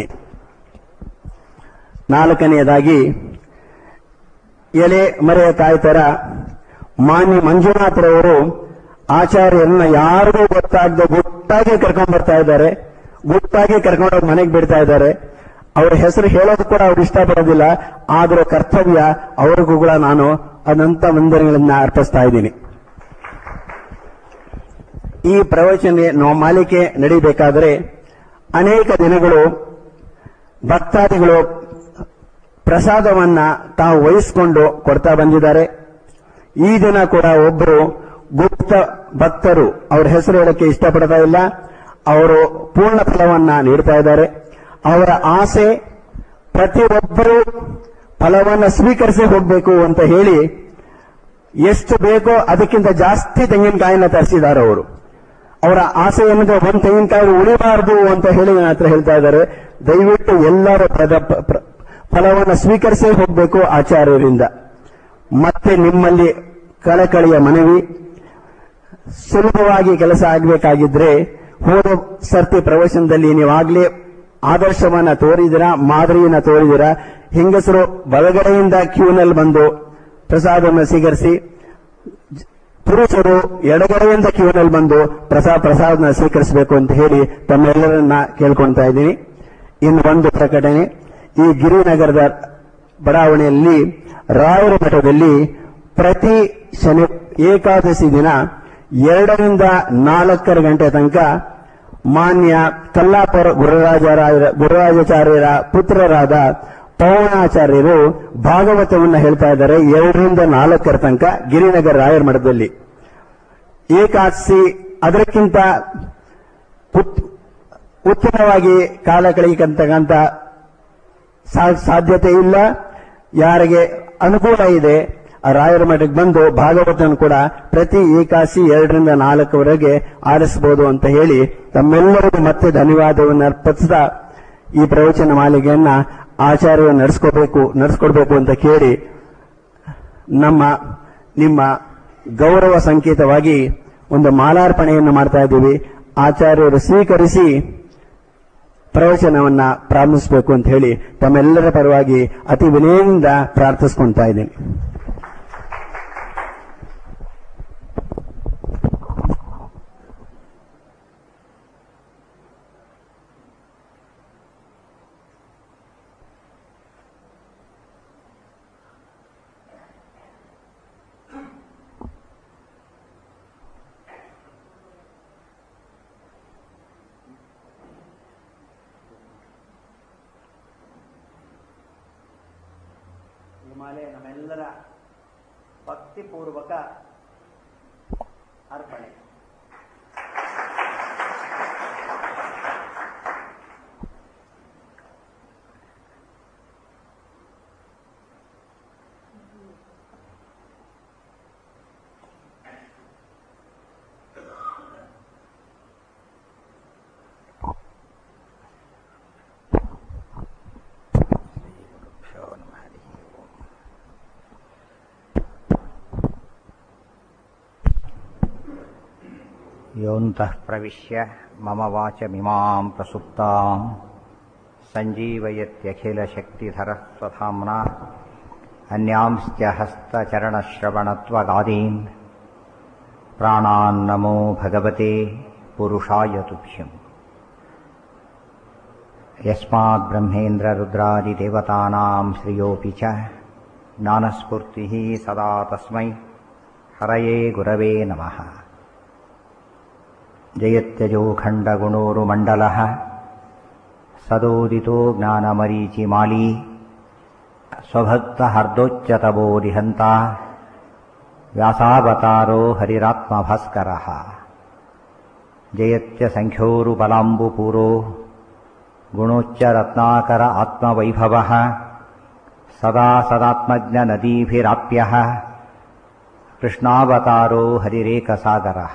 ನಾಲ್ಕನೆಯದಾಗಿ ಎಲೆ ಮರೆಯ ತಾಯಿ ತರ ಮಾನ್ಯ ಮಂಜುನಾಥರವರು ಆಚಾರ್ಯರನ್ನ ಯಾರಿಗೂ ಗೊತ್ತಾಗದೆ ಗುಟ್ಟಾಗಿ ಕರ್ಕೊಂಡ್ ಬರ್ತಾ ಇದ್ದಾರೆ ಗುಟ್ಟಾಗಿ ಕರ್ಕೊಂಡೋಗಿ ಮನೆಗೆ ಬಿಡ್ತಾ ಇದ್ದಾರೆ ಅವರ ಹೆಸರು ಹೇಳೋದು ಕೂಡ ಅವ್ರು ಇಷ್ಟಪಡೋದಿಲ್ಲ ಆದರೂ ಕರ್ತವ್ಯ ಅವ್ರಿಗೂ ಕೂಡ ನಾನು ಅನಂತ ವಂದನೆಗಳನ್ನ ಅರ್ಪಿಸ್ತಾ ಇದ್ದೀನಿ ಈ ಪ್ರವಚನ ನೋ- ಮಾಲಿಕೆ ನಡೀಬೇಕಾದರೆ ಅನೇಕ ದಿನಗಳು ಭಕ್ತಾದಿಗಳು ಪ್ರಸಾದವನ್ನ ತಾವು ವಹಿಸಿಕೊಂಡು ಕೊಡ್ತಾ ಬಂದಿದ್ದಾರೆ ಈ ದಿನ ಕೂಡ ಒಬ್ಬರು ಗುಪ್ತ ಭಕ್ತರು ಅವ್ರ ಹೆಸರು ಹೇಳಕ್ಕೆ ಇಷ್ಟಪಡ್ತಾ ಇಲ್ಲ ಅವರು ಪೂರ್ಣ ಫಲವನ್ನ ನೀಡ್ತಾ ಇದ್ದಾರೆ ಅವರ ಆಸೆ ಪ್ರತಿಯೊಬ್ಬರು ಫಲವನ್ನ ಸ್ವೀಕರಿಸಿ ಹೋಗ್ಬೇಕು ಅಂತ ಹೇಳಿ ಎಷ್ಟು ಬೇಕೋ ಅದಕ್ಕಿಂತ ಜಾಸ್ತಿ ತೆಂಗಿನಕಾಯಿನ ತರಿಸಿದ್ದಾರೆ ಅವರು ಅವರ ಆಸೆ ಏನಂದ್ರೆ ಒಂದು ತೆಂಗಿನಕಾಯಿ ಉಳಿಬಾರದು ಅಂತ ಹೇಳಿ ನನ್ನ ಹತ್ರ ಹೇಳ್ತಾ ಇದ್ದಾರೆ ದಯವಿಟ್ಟು ಎಲ್ಲರ ಪದ- ಪ- ಪ್ರ- ಫಲವನ್ನ ಸ್ವೀಕರಿಸೇ ಹೋಗ್ಬೇಕು ಆಚಾರ್ಯರಿಂದ ಮತ್ತೆ ನಿಮ್ಮಲ್ಲಿ ಕಳಕಳಿಯ ಮನವಿ ಸುಲಭವಾಗಿ ಕೆಲಸ ಆಗಬೇಕಾಗಿದ್ರೆ ಹೋದ ಸರ್ತಿ ಪ್ರವಚನದಲ್ಲಿ ನೀವಾಗ್ಲೇ ಆದರ್ಶವನ್ನ ತೋರಿದಿರಾ ಮಾದರಿಯನ್ನ ತೋರಿದಿರಾ ಹೆಂಗಸರು ಬಲಗಡೆಯಿಂದ ಕ್ಯೂನಲ್ಲಿ ಬಂದು ಪ್ರಸಾದವನ್ನು ಸ್ವೀಕರಿಸಿ ಪುರುಷರು ಎಡಗಡೆಯಿಂದ ಕ್ಯೂನಲ್ಲಿ ಬಂದು ಪ್ರಸಾದ ಪ್ರಸಾದನ ಸ್ವೀಕರಿಸಬೇಕು ಅಂತ ಹೇಳಿ ತಮ್ಮೆಲ್ಲರನ್ನ ಕೇಳ್ಕೊಳ್ತಾ ಇದ್ದೀನಿ ಇನ್ನು ಒಂದು ಪ್ರಕಟಣೆ ಈ ಗಿರಿನಗರದ ಬಡಾವಣೆಯಲ್ಲಿ ರಾಯರ ಮಠದಲ್ಲಿ ಪ್ರತಿ ಶನಿ ಏಕಾದಶಿ ದಿನ ಎರಡರಿಂದ ನಾಲ್ಕರ ಗಂಟೆ ತನಕ ಮಾನ್ಯ ಕಲ್ಲಾಪುರ ಗುರುರಾಜರಾಯ ಗುರುರಾಜಾಚಾರ್ಯರ ಪುತ್ರರಾದ ಪವನಾಚಾರ್ಯರು ಭಾಗವತವನ್ನ ಹೇಳ್ತಾ ಇದ್ದಾರೆ ಎರಡರಿಂದ ನಾಲ್ಕರ ತನಕ ಗಿರಿನಗರ ರಾಯರ ಮಠದಲ್ಲಿ ಏಕಾದಶಿ ಅದಕ್ಕಿಂತ ಉತ್- ಉತ್ತಮವಾಗಿ ಕಾಲ ಕಳೆಯಕ್ಕಂತಕ್ಕಂಥ ಸಾ- ಸಾಧ್ಯತೆ ಇಲ್ಲ ಯಾರಿಗೆ ಅನುಕೂಲ ಇದೆ ಆ ರಾಯರ ಮಠಕ್ಕೆ ಬಂದು ಭಾಗವತನ ಕೂಡ ಪ್ರತಿ ಏಕಾಸಿ ಎರಡರಿಂದ ನಾಲ್ಕವರೆಗೆ ಆರಿಸಬಹುದು ಅಂತ ಹೇಳಿ ತಮ್ಮೆಲ್ಲರಿಗೂ ಮತ್ತೆ ಧನ್ಯವಾದವನ್ನು ಅರ್ಪಿಸ್ತಾ ಈ ಪ್ರವಚನ ಮಾಲಿಗೆಯನ್ನ ಆಚಾರ್ಯ ನಡೆಸ್ಕೋಬೇಕು ನಡೆಸ್ಕೊಡ್ಬೇಕು ಅಂತ ಕೇಳಿ ನಮ್ಮ ನಿಮ್ಮ ಗೌರವ ಸಂಕೇತವಾಗಿ ಒಂದು ಮಾಲಾರ್ಪಣೆಯನ್ನು ಮಾಡ್ತಾ ಇದ್ದೀವಿ ಆಚಾರ್ಯರು ಸ್ವೀಕರಿಸಿ ಪ್ರವಚನವನ್ನ ಪ್ರಾರಂಭಿಸಬೇಕು ಅಂತ ಹೇಳಿ ತಮ್ಮೆಲ್ಲರ ಪರವಾಗಿ ಅತಿ ವಿನಯದಿಂದ ಪ್ರಾರ್ಥಿಸ್ಕೊಳ್ತಾ ಇದ್ದೀನಿ ಹಿಮಾಲಯ ನಮ್ಮೆಲ್ಲರ ಭಕ್ತಿಪೂರ್ವಕ ಅರ್ಪಣೆ योऽन्तः प्रविश्य मम वाचमिमां प्रसुप्ताम् सञ्जीवयत्यखिलशक्तिधरः स्वधाम्ना अन्यांश्च हस्तचरणश्रवणत्वगादीन् प्राणान्नमो भगवते पुरुषाय तुभ्यम् यस्माद्ब्रह्मेन्द्ररुद्रादिदेवतानां श्रियोऽपि च ज्ञानस्फूर्तिः सदा तस्मै हरये गुरवे नमः जयत्यजोखण्डगुणोरुमण्डलः सदोदितो ज्ञानमरीचिमाली स्वभक्तहर्दोच्चतबोधिहन्ता व्यासावतारो हरिरात्मभास्करः जयत्यसङ्ख्योरुबलाम्बुपूरो गुणोच्चरत्नाकर आत्मवैभवः सदा सदात्मज्ञनदीभिराप्यः कृष्णावतारो हरिरेकसागरः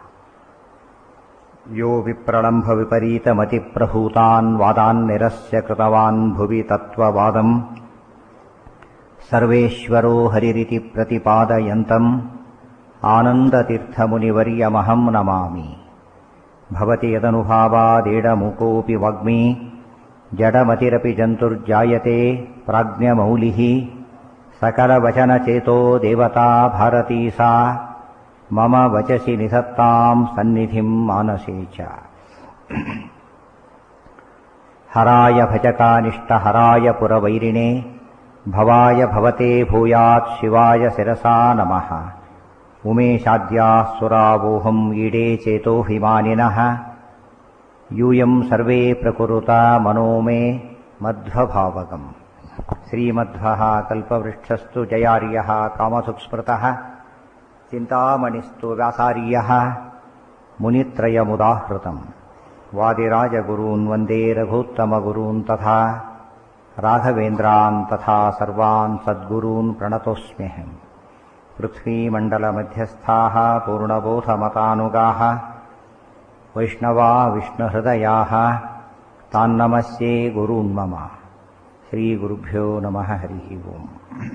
यो विप्रलम्भविपरीतमतिप्रभूतान् वादान् निरस्य कृतवान् भुवि तत्त्ववादम् सर्वेश्वरो हरिरिति प्रतिपादयन्तम् आनन्दतीर्थमुनिवर्यमहम् नमामि भवति यदनुभावादेडमुकोऽपि वाग्मी जडमतिरपि जन्तुर्जायते प्राज्ञमौलिः सकलवचनचेतो देवता भारती सा मम वचसि निधत्ताम् सन्निधिम् मानसे च हराय भजकानिष्टहराय पुरवैरिणे भवाय भवते भूयात् शिवाय शिरसा नमः उमेशाद्याः सुरावोहम् ईडे चेतोऽभिमानिनः यूयम् सर्वे प्रकुरुता मनो मे मध्वभावगम् श्रीमध्वः कल्पवृक्षस्तु जयार्यः कामसुस्मृतः चिन्तामणिस्तु व्यासार्यः मुनित्रयमुदाहृतम् वादिराजगुरून् वन्दे रघूत्तमगुरून् तथा ರಾಘವೇಂದ್ರಾನ್ ತಥಾ ಸರ್ವಾನ್ ಸದ್ಗುರೂನ್ ಪ್ರಣತೋಸ್ಮ್ಯಹಂ पृथ्वीमण्डलमध्यस्थाः पूर्णबोधमतानुगाः वैष्णवा विष्णुहृदयाः तान्नमस्ये गुरून् मम श्रीगुरुभ्यो नमः हरिः ओम्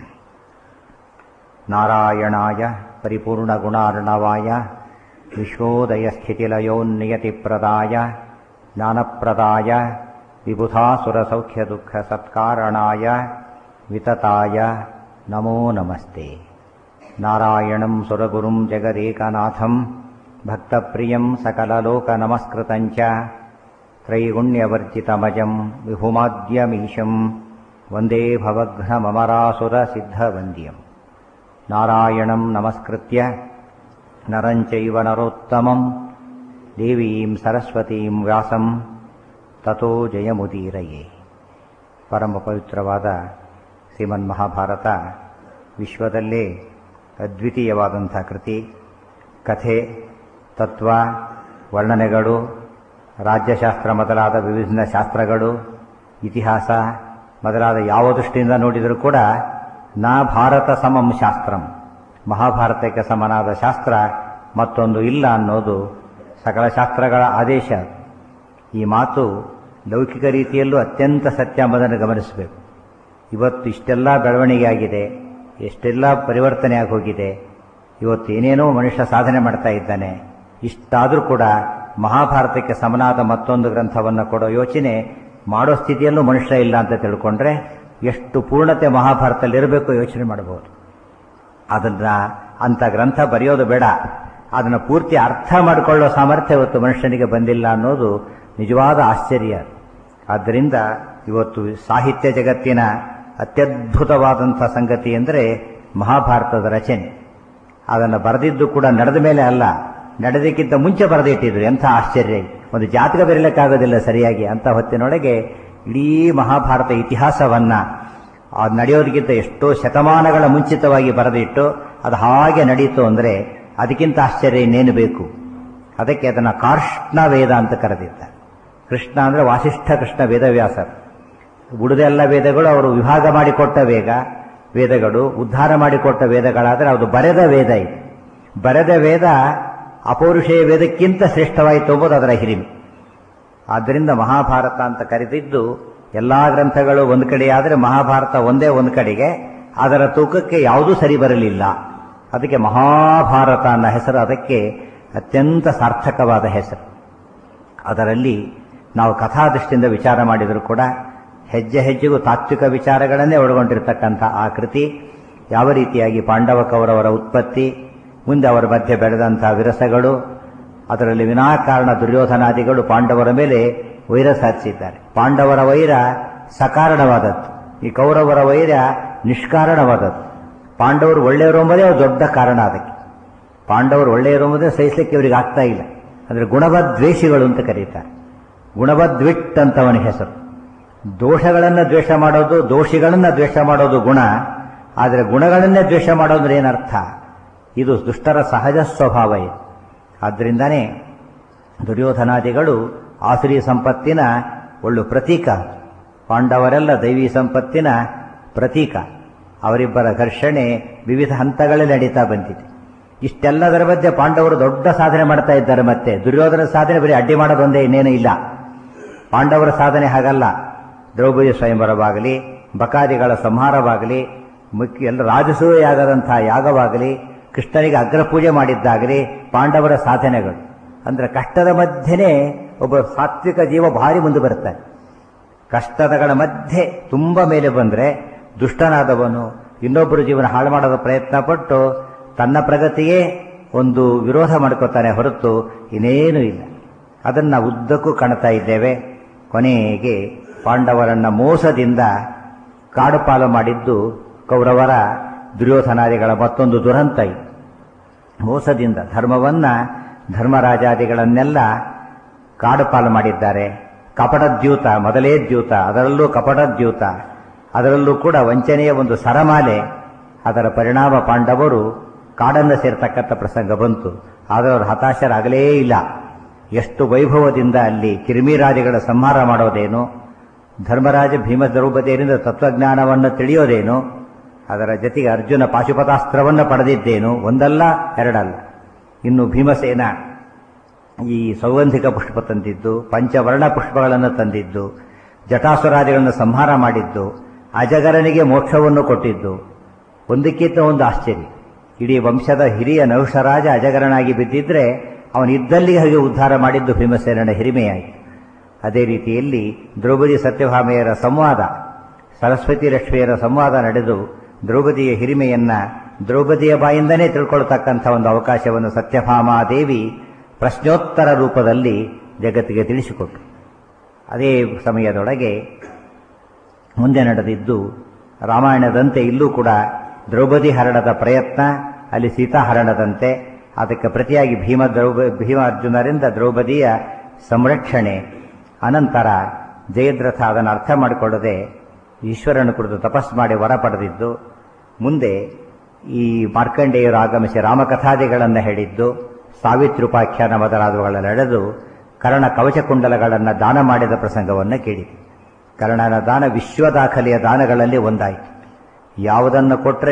नारायणाय परिपूर्णगुणार्णवाय विश्वोदयस्थितिलयोन्नियतिप्रदाय ज्ञानप्रदाय विबुधासुरसौख्यदुःखसत्कारणाय वितताय नमो नमस्ते नारायणं सुरगुरुं जगदेकनाथं भक्तप्रियं सकललोकनमस्कृतं च त्रैगुण्यवर्जितमजं विभुमाद्यमीशं वन्दे भवघ्नममरासुरसिद्धवन्द्यम् नारायणं नमस्कृत्य नरं चैव नरोत्तमं देवीं सरस्वतीं व्यासं ततो ಜಯಮುದೀರಯೇ ಪರಮ ಪವಿತ್ರವಾದ ಶ್ರೀಮನ್ಮಹಾಭಾರತ ವಿಶ್ವದಲ್ಲೇ ಅದ್ವಿತೀಯವಾದಂಥ ಕೃತಿ ಕಥೆ ತತ್ವ ವರ್ಣನೆಗಳು ರಾಜ್ಯಶಾಸ್ತ್ರ ಮೊದಲಾದ ವಿವಿಧ ಶಾಸ್ತ್ರಗಳು ಇತಿಹಾಸ ಮೊದಲಾದ ಯಾವ ದೃಷ್ಟಿಯಿಂದ ನೋಡಿದರೂ ಕೂಡ ನಾ ಭಾರತ ಸಮಂ ಶಾಸ್ತ್ರಂ ಮಹಾಭಾರತಕ್ಕೆ ಸಮನಾದ ಶಾಸ್ತ್ರ ಮತ್ತೊಂದು ಇಲ್ಲ ಅನ್ನೋದು ಸಕಲ ಶಾಸ್ತ್ರಗಳ ಆದೇಶ ಈ ಮಾತು ಲೌಕಿಕ ರೀತಿಯಲ್ಲೂ ಅತ್ಯಂತ ಸತ್ಯ ಎಂಬುದನ್ನು ಗಮನಿಸಬೇಕು ಇವತ್ತು ಇಷ್ಟೆಲ್ಲ ಬೆಳವಣಿಗೆ ಆಗಿದೆ ಎಷ್ಟೆಲ್ಲ ಪರಿವರ್ತನೆ ಆಗಿ ಹೋಗಿದೆ ಇವತ್ತು ಏನೇನೋ ಮನುಷ್ಯ ಸಾಧನೆ ಮಾಡ್ತಾ ಇದ್ದಾನೆ ಇಷ್ಟಾದರೂ ಕೂಡ ಮಹಾಭಾರತಕ್ಕೆ ಸಮನಾದ ಮತ್ತೊಂದು ಗ್ರಂಥವನ್ನು ಕೊಡೋ ಯೋಚನೆ ಮಾಡೋ ಸ್ಥಿತಿಯಲ್ಲೂ ಮನುಷ್ಯ ಇಲ್ಲ ಅಂತ ತಿಳ್ಕೊಂಡ್ರೆ ಎಷ್ಟು ಪೂರ್ಣತೆ ಮಹಾಭಾರತದಲ್ಲಿ ಇರಬೇಕು ಯೋಚನೆ ಮಾಡಬಹುದು ಅದನ್ನ ಅಂಥ ಗ್ರಂಥ ಬರೆಯೋದು ಬೇಡ ಅದನ್ನು ಪೂರ್ತಿ ಅರ್ಥ ಮಾಡಿಕೊಳ್ಳೋ ಸಾಮರ್ಥ್ಯ ಇವತ್ತು ಮನುಷ್ಯನಿಗೆ ಬಂದಿಲ್ಲ ಅನ್ನೋದು ನಿಜವಾದ ಆಶ್ಚರ್ಯ ಆದ್ದರಿಂದ ಇವತ್ತು ಸಾಹಿತ್ಯ ಜಗತ್ತಿನ ಅತ್ಯದ್ಭುತವಾದಂಥ ಸಂಗತಿ ಎಂದರೆ ಮಹಾಭಾರತದ ರಚನೆ ಅದನ್ನು ಬರೆದಿದ್ದು ಕೂಡ ನಡೆದ ಮೇಲೆ ಅಲ್ಲ ನಡೆದಕ್ಕಿಂತ ಮುಂಚೆ ಬರೆದಿಟ್ಟಿದ್ರು ಎಂಥ ಆಶ್ಚರ್ಯ ಒಂದು ಜಾತಕ ಬರೀಲಿಕ್ಕಾಗೋದಿಲ್ಲ ಸರಿಯಾಗಿ ಅಂತ ಹೊತ್ತಿನೊಳಗೆ ಇಡೀ ಮಹಾಭಾರತ ಇತಿಹಾಸವನ್ನ ಅದು ನಡೆಯೋದಕ್ಕಿಂತ ಎಷ್ಟೋ ಶತಮಾನಗಳ ಮುಂಚಿತವಾಗಿ ಬರೆದಿಟ್ಟು ಅದು ಹಾಗೆ ನಡೀತು ಅಂದರೆ ಅದಕ್ಕಿಂತ ಆಶ್ಚರ್ಯ ಇನ್ನೇನು ಬೇಕು ಅದಕ್ಕೆ ಅದನ್ನು ಕಾರ್ಷ್ಣ ವೇದ ಅಂತ ಕರೆದಿದ್ದಾರೆ ಕೃಷ್ಣ ಅಂದರೆ ವಾಸಿಷ್ಠ ಕೃಷ್ಣ ವೇದವ್ಯಾಸರು ಉಳಿದೆಲ್ಲ ವೇದಗಳು ಅವರು ವಿಭಾಗ ಮಾಡಿಕೊಟ್ಟ ವೇಗ ವೇದಗಳು ಉದ್ಧಾರ ಮಾಡಿಕೊಟ್ಟ ವೇದಗಳಾದರೆ ಅದು ಬರೆದ ವೇದ ಇದು ಬರೆದ ವೇದ ಅಪೌರುಷೇಯ ವೇದಕ್ಕಿಂತ ಶ್ರೇಷ್ಠವಾಯಿತು ಎಂಬುದು ಅದರ ಹಿರಿಮೆ ಆದ್ದರಿಂದ ಮಹಾಭಾರತ ಅಂತ ಕರೆದಿದ್ದು ಎಲ್ಲಾ ಗ್ರಂಥಗಳು ಒಂದು ಕಡೆಯಾದರೆ ಮಹಾಭಾರತ ಒಂದೇ ಒಂದು ಕಡೆಗೆ ಅದರ ತೂಕಕ್ಕೆ ಯಾವುದೂ ಸರಿ ಬರಲಿಲ್ಲ ಅದಕ್ಕೆ ಮಹಾಭಾರತ ಅನ್ನೋ ಹೆಸರು ಅದಕ್ಕೆ ಅತ್ಯಂತ ಸಾರ್ಥಕವಾದ ಹೆಸರು ಅದರಲ್ಲಿ ನಾವು ಕಥಾದೃಷ್ಟಿಯಿಂದ ವಿಚಾರ ಮಾಡಿದರೂ ಕೂಡ ಹೆಜ್ಜೆ ಹೆಜ್ಜೆಗೂ ತಾತ್ವಿಕ ವಿಚಾರಗಳನ್ನೇ ಒಳಗೊಂಡಿರತಕ್ಕಂಥ ಆ ಕೃತಿ ಯಾವ ರೀತಿಯಾಗಿ ಪಾಂಡವ ಕೌರವರ ಉತ್ಪತ್ತಿ ಮುಂದೆ ಅವರ ಮಧ್ಯೆ ಬೆಳೆದಂಥ ವಿರಸಗಳು ಅದರಲ್ಲಿ ವಿನಾಕಾರಣ ದುರ್ಯೋಧನಾದಿಗಳು ಪಾಂಡವರ ಮೇಲೆ ವೈರ ಸಾಧಿಸಿದ್ದಾರೆ ಪಾಂಡವರ ವೈರ ಸಕಾರಣವಾದದ್ದು ಈ ಕೌರವರ ವೈರ ನಿಷ್ಕಾರಣವಾದದ್ದು ಪಾಂಡವರು ಒಳ್ಳೆಯವರು ಎಂಬುದೇ ದೊಡ್ಡ ಕಾರಣ ಅದಕ್ಕೆ ಪಾಂಡವರು ಒಳ್ಳೆಯವರು ಎಂಬುದೇ ಸಹಿಸಲಿಕ್ಕೆ ಇವರಿಗೆ ಆಗ್ತಾ ಇಲ್ಲ ಅಂದರೆ ಗುಣವದ್ವೇಷಿಗಳು ಅಂತ ಕರೀತಾರೆ ಗುಣವದ್ವಿಟ್ ಅಂತ ಅವನ ಹೆಸರು ದೋಷಗಳನ್ನು ದ್ವೇಷ ಮಾಡೋದು ದೋಷಿಗಳನ್ನು ದ್ವೇಷ ಮಾಡೋದು ಗುಣ ಆದರೆ ಗುಣಗಳನ್ನೇ ದ್ವೇಷ ಮಾಡೋದ್ರೆ ಏನರ್ಥ ಇದು ದುಷ್ಟರ ಸಹಜ ಸ್ವಭಾವ ಇದು ಆದ್ದರಿಂದನೇ ದುರ್ಯೋಧನಾದಿಗಳು ಆಸುರಿ ಸಂಪತ್ತಿನ ಒಳ್ಳು ಪ್ರತೀಕ ಪಾಂಡವರೆಲ್ಲ ದೈವಿ ಸಂಪತ್ತಿನ ಪ್ರತೀಕ ಅವರಿಬ್ಬರ ಘರ್ಷಣೆ ವಿವಿಧ ಹಂತಗಳಲ್ಲಿ ನಡೀತಾ ಬಂದಿದೆ ಇಷ್ಟೆಲ್ಲದರ ಮಧ್ಯೆ ಪಾಂಡವರು ದೊಡ್ಡ ಸಾಧನೆ ಮಾಡ್ತಾ ಇದ್ದಾರೆ ಮತ್ತೆ ದುರ್ಯೋಧನ ಸಾಧನೆ ಬರೀ ಅಡ್ಡಿ ಮಾಡೋದೊಂದೇ ಇನ್ನೇನು ಇಲ್ಲ ಪಾಂಡವರ ಸಾಧನೆ ಹಾಗಲ್ಲ ದ್ರೌಪದಿ ಸ್ವಯಂವರವಾಗಲಿ ಬಕಾದಿಗಳ ಸಂಹಾರವಾಗಲಿ ಮುಖ್ಯ ಎಲ್ಲ ರಾಜಸೂಯಾಗದಂತಹ ಯಾಗವಾಗಲಿ ಕೃಷ್ಣನಿಗೆ ಅಗ್ರಪೂಜೆ ಮಾಡಿದ್ದಾಗಲಿ ಪಾಂಡವರ ಸಾಧನೆಗಳು ಅಂದ್ರೆ ಕಷ್ಟದ ಮಧ್ಯೆನೇ ಒಬ್ಬ ಸಾತ್ವಿಕ ಜೀವ ಭಾರಿ ಮುಂದೆ ಬರ್ತಾನೆ ಕಷ್ಟದಗಳ ಮಧ್ಯೆ ತುಂಬ ಮೇಲೆ ಬಂದ್ರೆ ದುಷ್ಟನಾದವನು ಇನ್ನೊಬ್ಬರು ಜೀವನ ಹಾಳು ಮಾಡೋದ ಪ್ರಯತ್ನ ಪಟ್ಟು ತನ್ನ ಪ್ರಗತಿಯೇ ಒಂದು ವಿರೋಧ ಮಾಡ್ಕೋತಾನೆ ಹೊರತು ಇನ್ನೇನೂ ಇಲ್ಲ ಅದನ್ನು ಉದ್ದಕ್ಕೂ ಕಾಣ್ತಾ ಇದ್ದೇವೆ ಕೊನೆಗೆ ಪಾಂಡವರನ್ನ ಮೋಸದಿಂದ ಕಾಡು ಪಾಲು ಮಾಡಿದ್ದು ಕೌರವರ ದುರ್ಯೋಧನಾದಿಗಳ ಮತ್ತೊಂದು ದುರಂತ ಇದು ಮೋಸದಿಂದ ಧರ್ಮವನ್ನ ಧರ್ಮರಾಜಾದಿಗಳನ್ನೆಲ್ಲ ಕಾಡು ಪಾಲು ಮಾಡಿದ್ದಾರೆ ಕಪಟದ್ಯೂತ ಮೊದಲೇ ದ್ಯೂತ ಅದರಲ್ಲೂ ಕಪಟದ್ಯೂತ ಅದರಲ್ಲೂ ಕೂಡ ವಂಚನೆಯ ಒಂದು ಸರಮಾಲೆ ಅದರ ಪರಿಣಾಮ ಪಾಂಡವರು ಕಾಡನ್ನು ಸೇರ್ತಕ್ಕಂಥ ಪ್ರಸಂಗ ಬಂತು ಆದರೆ ಅವರು ಹತಾಶರಾಗಲೇ ಇಲ್ಲ ಎಷ್ಟು ವೈಭವದಿಂದ ಅಲ್ಲಿ ಕಿರಿಮಿರಾದಿಗಳ ಸಂಹಾರ ಮಾಡೋದೇನು ಧರ್ಮರಾಜ ಭೀಮ ದ್ರೌಪದಿಯರಿಂದ ತತ್ವಜ್ಞಾನವನ್ನು ತಿಳಿಯೋದೇನು ಅದರ ಜೊತೆಗೆ ಅರ್ಜುನ ಪಾಶುಪತಾಸ್ತ್ರವನ್ನು ಪಡೆದಿದ್ದೇನು ಒಂದಲ್ಲ ಎರಡಲ್ಲ ಇನ್ನು ಭೀಮಸೇನ ಈ ಸೌಗಂಧಿಕ ಪುಷ್ಪ ತಂದಿದ್ದು ಪಂಚವರ್ಣ ಪುಷ್ಪಗಳನ್ನು ತಂದಿದ್ದು ಜಟಾಸುರಾದಿಗಳನ್ನು ಸಂಹಾರ ಮಾಡಿದ್ದು ಅಜಗರನಿಗೆ ಮೋಕ್ಷವನ್ನು ಕೊಟ್ಟಿದ್ದು ಒಂದಕ್ಕಿಂತ ಒಂದು ಆಶ್ಚರ್ಯ ಇಡೀ ವಂಶದ ಹಿರಿಯ ನಹುಷರಾಜ ಅಜಗರನಾಗಿ ಬಿದ್ದಿದ್ರೆ ಅವನಿದ್ದಲ್ಲಿಗೆ ಹಾಗೆ ಉದ್ಧಾರ ಮಾಡಿದ್ದು ಭೀಮಸೇನನ ಹಿರಿಮೆಯಾಯಿತು ಅದೇ ರೀತಿಯಲ್ಲಿ ದ್ರೌಪದಿ ಸತ್ಯಭಾಮೆಯರ ಸಂವಾದ ಸರಸ್ವತಿ ಲಕ್ಷ್ಮಿಯರ ಸಂವಾದ ನಡೆದು ದ್ರೌಪದಿಯ ಹಿರಿಮೆಯನ್ನ ದ್ರೌಪದಿಯ ಬಾಯಿಂದನೇ ತಿಳ್ಕೊಳ್ತಕ್ಕಂಥ ಒಂದು ಅವಕಾಶವನ್ನು ಸತ್ಯಭಾಮಾದೇವಿ ಪ್ರಶ್ನೋತ್ತರ ರೂಪದಲ್ಲಿ ಜಗತ್ತಿಗೆ ತಿಳಿಸಿಕೊಟ್ರು ಅದೇ ಸಮಯದೊಳಗೆ ಮುಂದೆ ನಡೆದಿದ್ದು ರಾಮಾಯಣದಂತೆ ಇಲ್ಲೂ ಕೂಡ ದ್ರೌಪದಿ ಹರಣದ ಪ್ರಯತ್ನ ಅಲ್ಲಿ ಸೀತಾ ಹರಣದಂತೆ ಅದಕ್ಕೆ ಪ್ರತಿಯಾಗಿ ಭೀಮ ದ್ರೌಪ ಭೀಮ ಅರ್ಜುನರಿಂದ ದ್ರೌಪದಿಯ ಸಂರಕ್ಷಣೆ ಅನಂತರ ಜಯದ್ರಥ ಅದನ್ನು ಅರ್ಥ ಮಾಡಿಕೊಳ್ಳದೆ ಈಶ್ವರನ ಕುರಿತು ತಪಸ್ ಮಾಡಿ ವರ ಪಡೆದಿದ್ದು ಮುಂದೆ ಈ ಮಾರ್ಕಂಡೇಯರು ಆಗಮಿಸಿ ರಾಮಕಥಾದಿಗಳನ್ನು ಹೇಳಿದ್ದು ಸಾವಿತ್ರುಪಾಖ್ಯಾನ ಮೊದಲಾದವುಗಳ ನಡೆದು ಕರ್ಣ ಕವಚಕುಂಡಲಗಳನ್ನು ದಾನ ಮಾಡಿದ ಪ್ರಸಂಗವನ್ನು ಕೇಳಿದೆ ಕರ್ಣನ ದಾನ ವಿಶ್ವ ದಾಖಲೆಯ ದಾನಗಳಲ್ಲಿ ಒಂದಾಯಿತು ಯಾವುದನ್ನು ಕೊಟ್ಟರೆ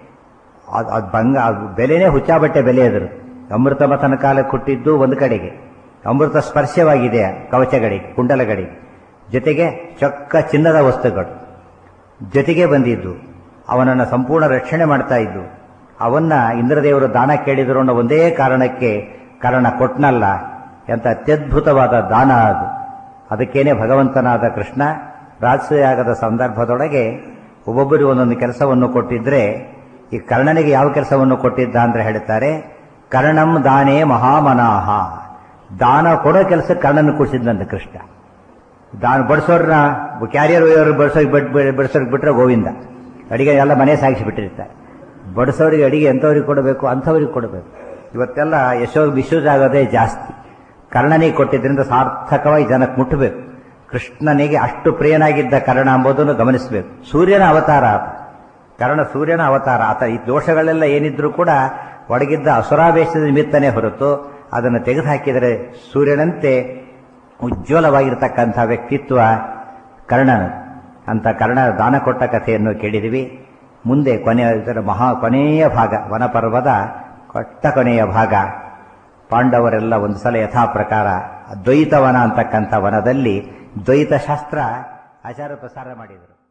ಅದು ಬಂಗ ಅದು ಬೆಲೆನೇ ಹುಚ್ಚಾಬಟ್ಟೆ ಬೆಲೆ ಅದರು ಅಮೃತ ಮಥನ ಕಾಲಕ್ಕೆ ಕೊಟ್ಟಿದ್ದು ಒಂದು ಕಡೆಗೆ ಅಮೃತ ಸ್ಪರ್ಶವಾಗಿದೆ ಕವಚಗಳಿಗೆ ಕುಂಡಲಗಳಿಗೆ ಜೊತೆಗೆ ಚೊಕ್ಕ ಚಿನ್ನದ ವಸ್ತುಗಳು ಜೊತೆಗೆ ಬಂದಿದ್ದು ಅವನನ್ನು ಸಂಪೂರ್ಣ ರಕ್ಷಣೆ ಮಾಡ್ತಾ ಇದ್ದು ಅವನ್ನ ಇಂದ್ರದೇವರು ದಾನ ಕೇಳಿದ್ರು ಅನ್ನೋ ಒಂದೇ ಕಾರಣಕ್ಕೆ ಕಾರಣ ಕೊಟ್ನಲ್ಲ ಎಂತ ಅತ್ಯದ್ಭುತವಾದ ದಾನ ಅದು ಅದಕ್ಕೇನೆ ಭಗವಂತನಾದ ಕೃಷ್ಣ ರಾಜಸಯಾಗದ ಸಂದರ್ಭದೊಳಗೆ ಒಬ್ಬೊಬ್ಬರು ಒಂದೊಂದು ಕೆಲಸವನ್ನು ಕೊಟ್ಟಿದ್ರೆ ಈ ಕರ್ಣನಿಗೆ ಯಾವ ಕೆಲಸವನ್ನು ಕೊಟ್ಟಿದ್ದ ಅಂದ್ರೆ ಹೇಳ್ತಾರೆ ಕರ್ಣಂ ದಾನೇ ಮಹಾಮನಾಹ ದಾನ ಕೊಡೋ ಕೆಲಸ ಕರ್ಣನ ಕೊಡಿಸಿದ್ದಂತೆ ಕೃಷ್ಣ ದಾನ ಬಡಿಸೋರ್ನ ಕ್ಯಾರಿಯರ್ ಒಯ್ಯೋರು ಬಡಿಸೋಕೆ ಬಡಿಸೋಕೆ ಬಿಟ್ರೆ ಗೋವಿಂದ ಅಡಿಗೆ ಎಲ್ಲ ಮನೆ ಸಾಗಿಸಿ ಬಿಟ್ಟಿರ್ತಾರೆ ಬಡಿಸೋರಿಗೆ ಅಡಿಗೆ ಎಂಥವ್ರಿಗೆ ಕೊಡಬೇಕು ಅಂಥವ್ರಿಗೆ ಕೊಡಬೇಕು ಇವತ್ತೆಲ್ಲ ಯಶೋ ಮಿಸ್ಯೂಸ್ ಆಗೋದೇ ಜಾಸ್ತಿ ಕರ್ಣನಿಗೆ ಕೊಟ್ಟಿದ್ದರಿಂದ ಸಾರ್ಥಕವಾಗಿ ಜನಕ್ಕೆ ಮುಟ್ಟಬೇಕು ಕೃಷ್ಣನಿಗೆ ಅಷ್ಟು ಪ್ರಿಯನಾಗಿದ್ದ ಕರ್ಣ ಎಂಬುದನ್ನು ಗಮನಿಸಬೇಕು ಸೂರ್ಯನ ಅವತಾರ ಆತ ಕರ್ಣ ಸೂರ್ಯನ ಅವತಾರ ಆತ ಈ ದೋಷಗಳೆಲ್ಲ ಏನಿದ್ರೂ ಕೂಡ ಒಳಗಿದ್ದ ಅಸುರಾವೇಶದ ನಿಮಿತ್ತನೇ ಹೊರತು ಅದನ್ನು ತೆಗೆದುಹಾಕಿದರೆ ಸೂರ್ಯನಂತೆ ಉಜ್ವಲವಾಗಿರ್ತಕ್ಕಂಥ ವ್ಯಕ್ತಿತ್ವ ಕರ್ಣನ ಅಂತ ಕರ್ಣ ದಾನ ಕೊಟ್ಟ ಕಥೆಯನ್ನು ಕೇಳಿದಿವಿ ಮುಂದೆ ಕೊನೆಯ ಇದರ ಮಹಾ ಕೊನೆಯ ಭಾಗ ವನಪರ್ವದ ಕೊಟ್ಟ ಕೊನೆಯ ಭಾಗ ಪಾಂಡವರೆಲ್ಲ ಒಂದು ಸಲ ಯಥಾ ಪ್ರಕಾರ ದ್ವೈತವನ ಅಂತಕ್ಕಂಥ ವನದಲ್ಲಿ ದ್ವೈತ ಶಾಸ್ತ್ರ ಆಚಾರ ಪ್ರಸಾರ ಮಾಡಿದರು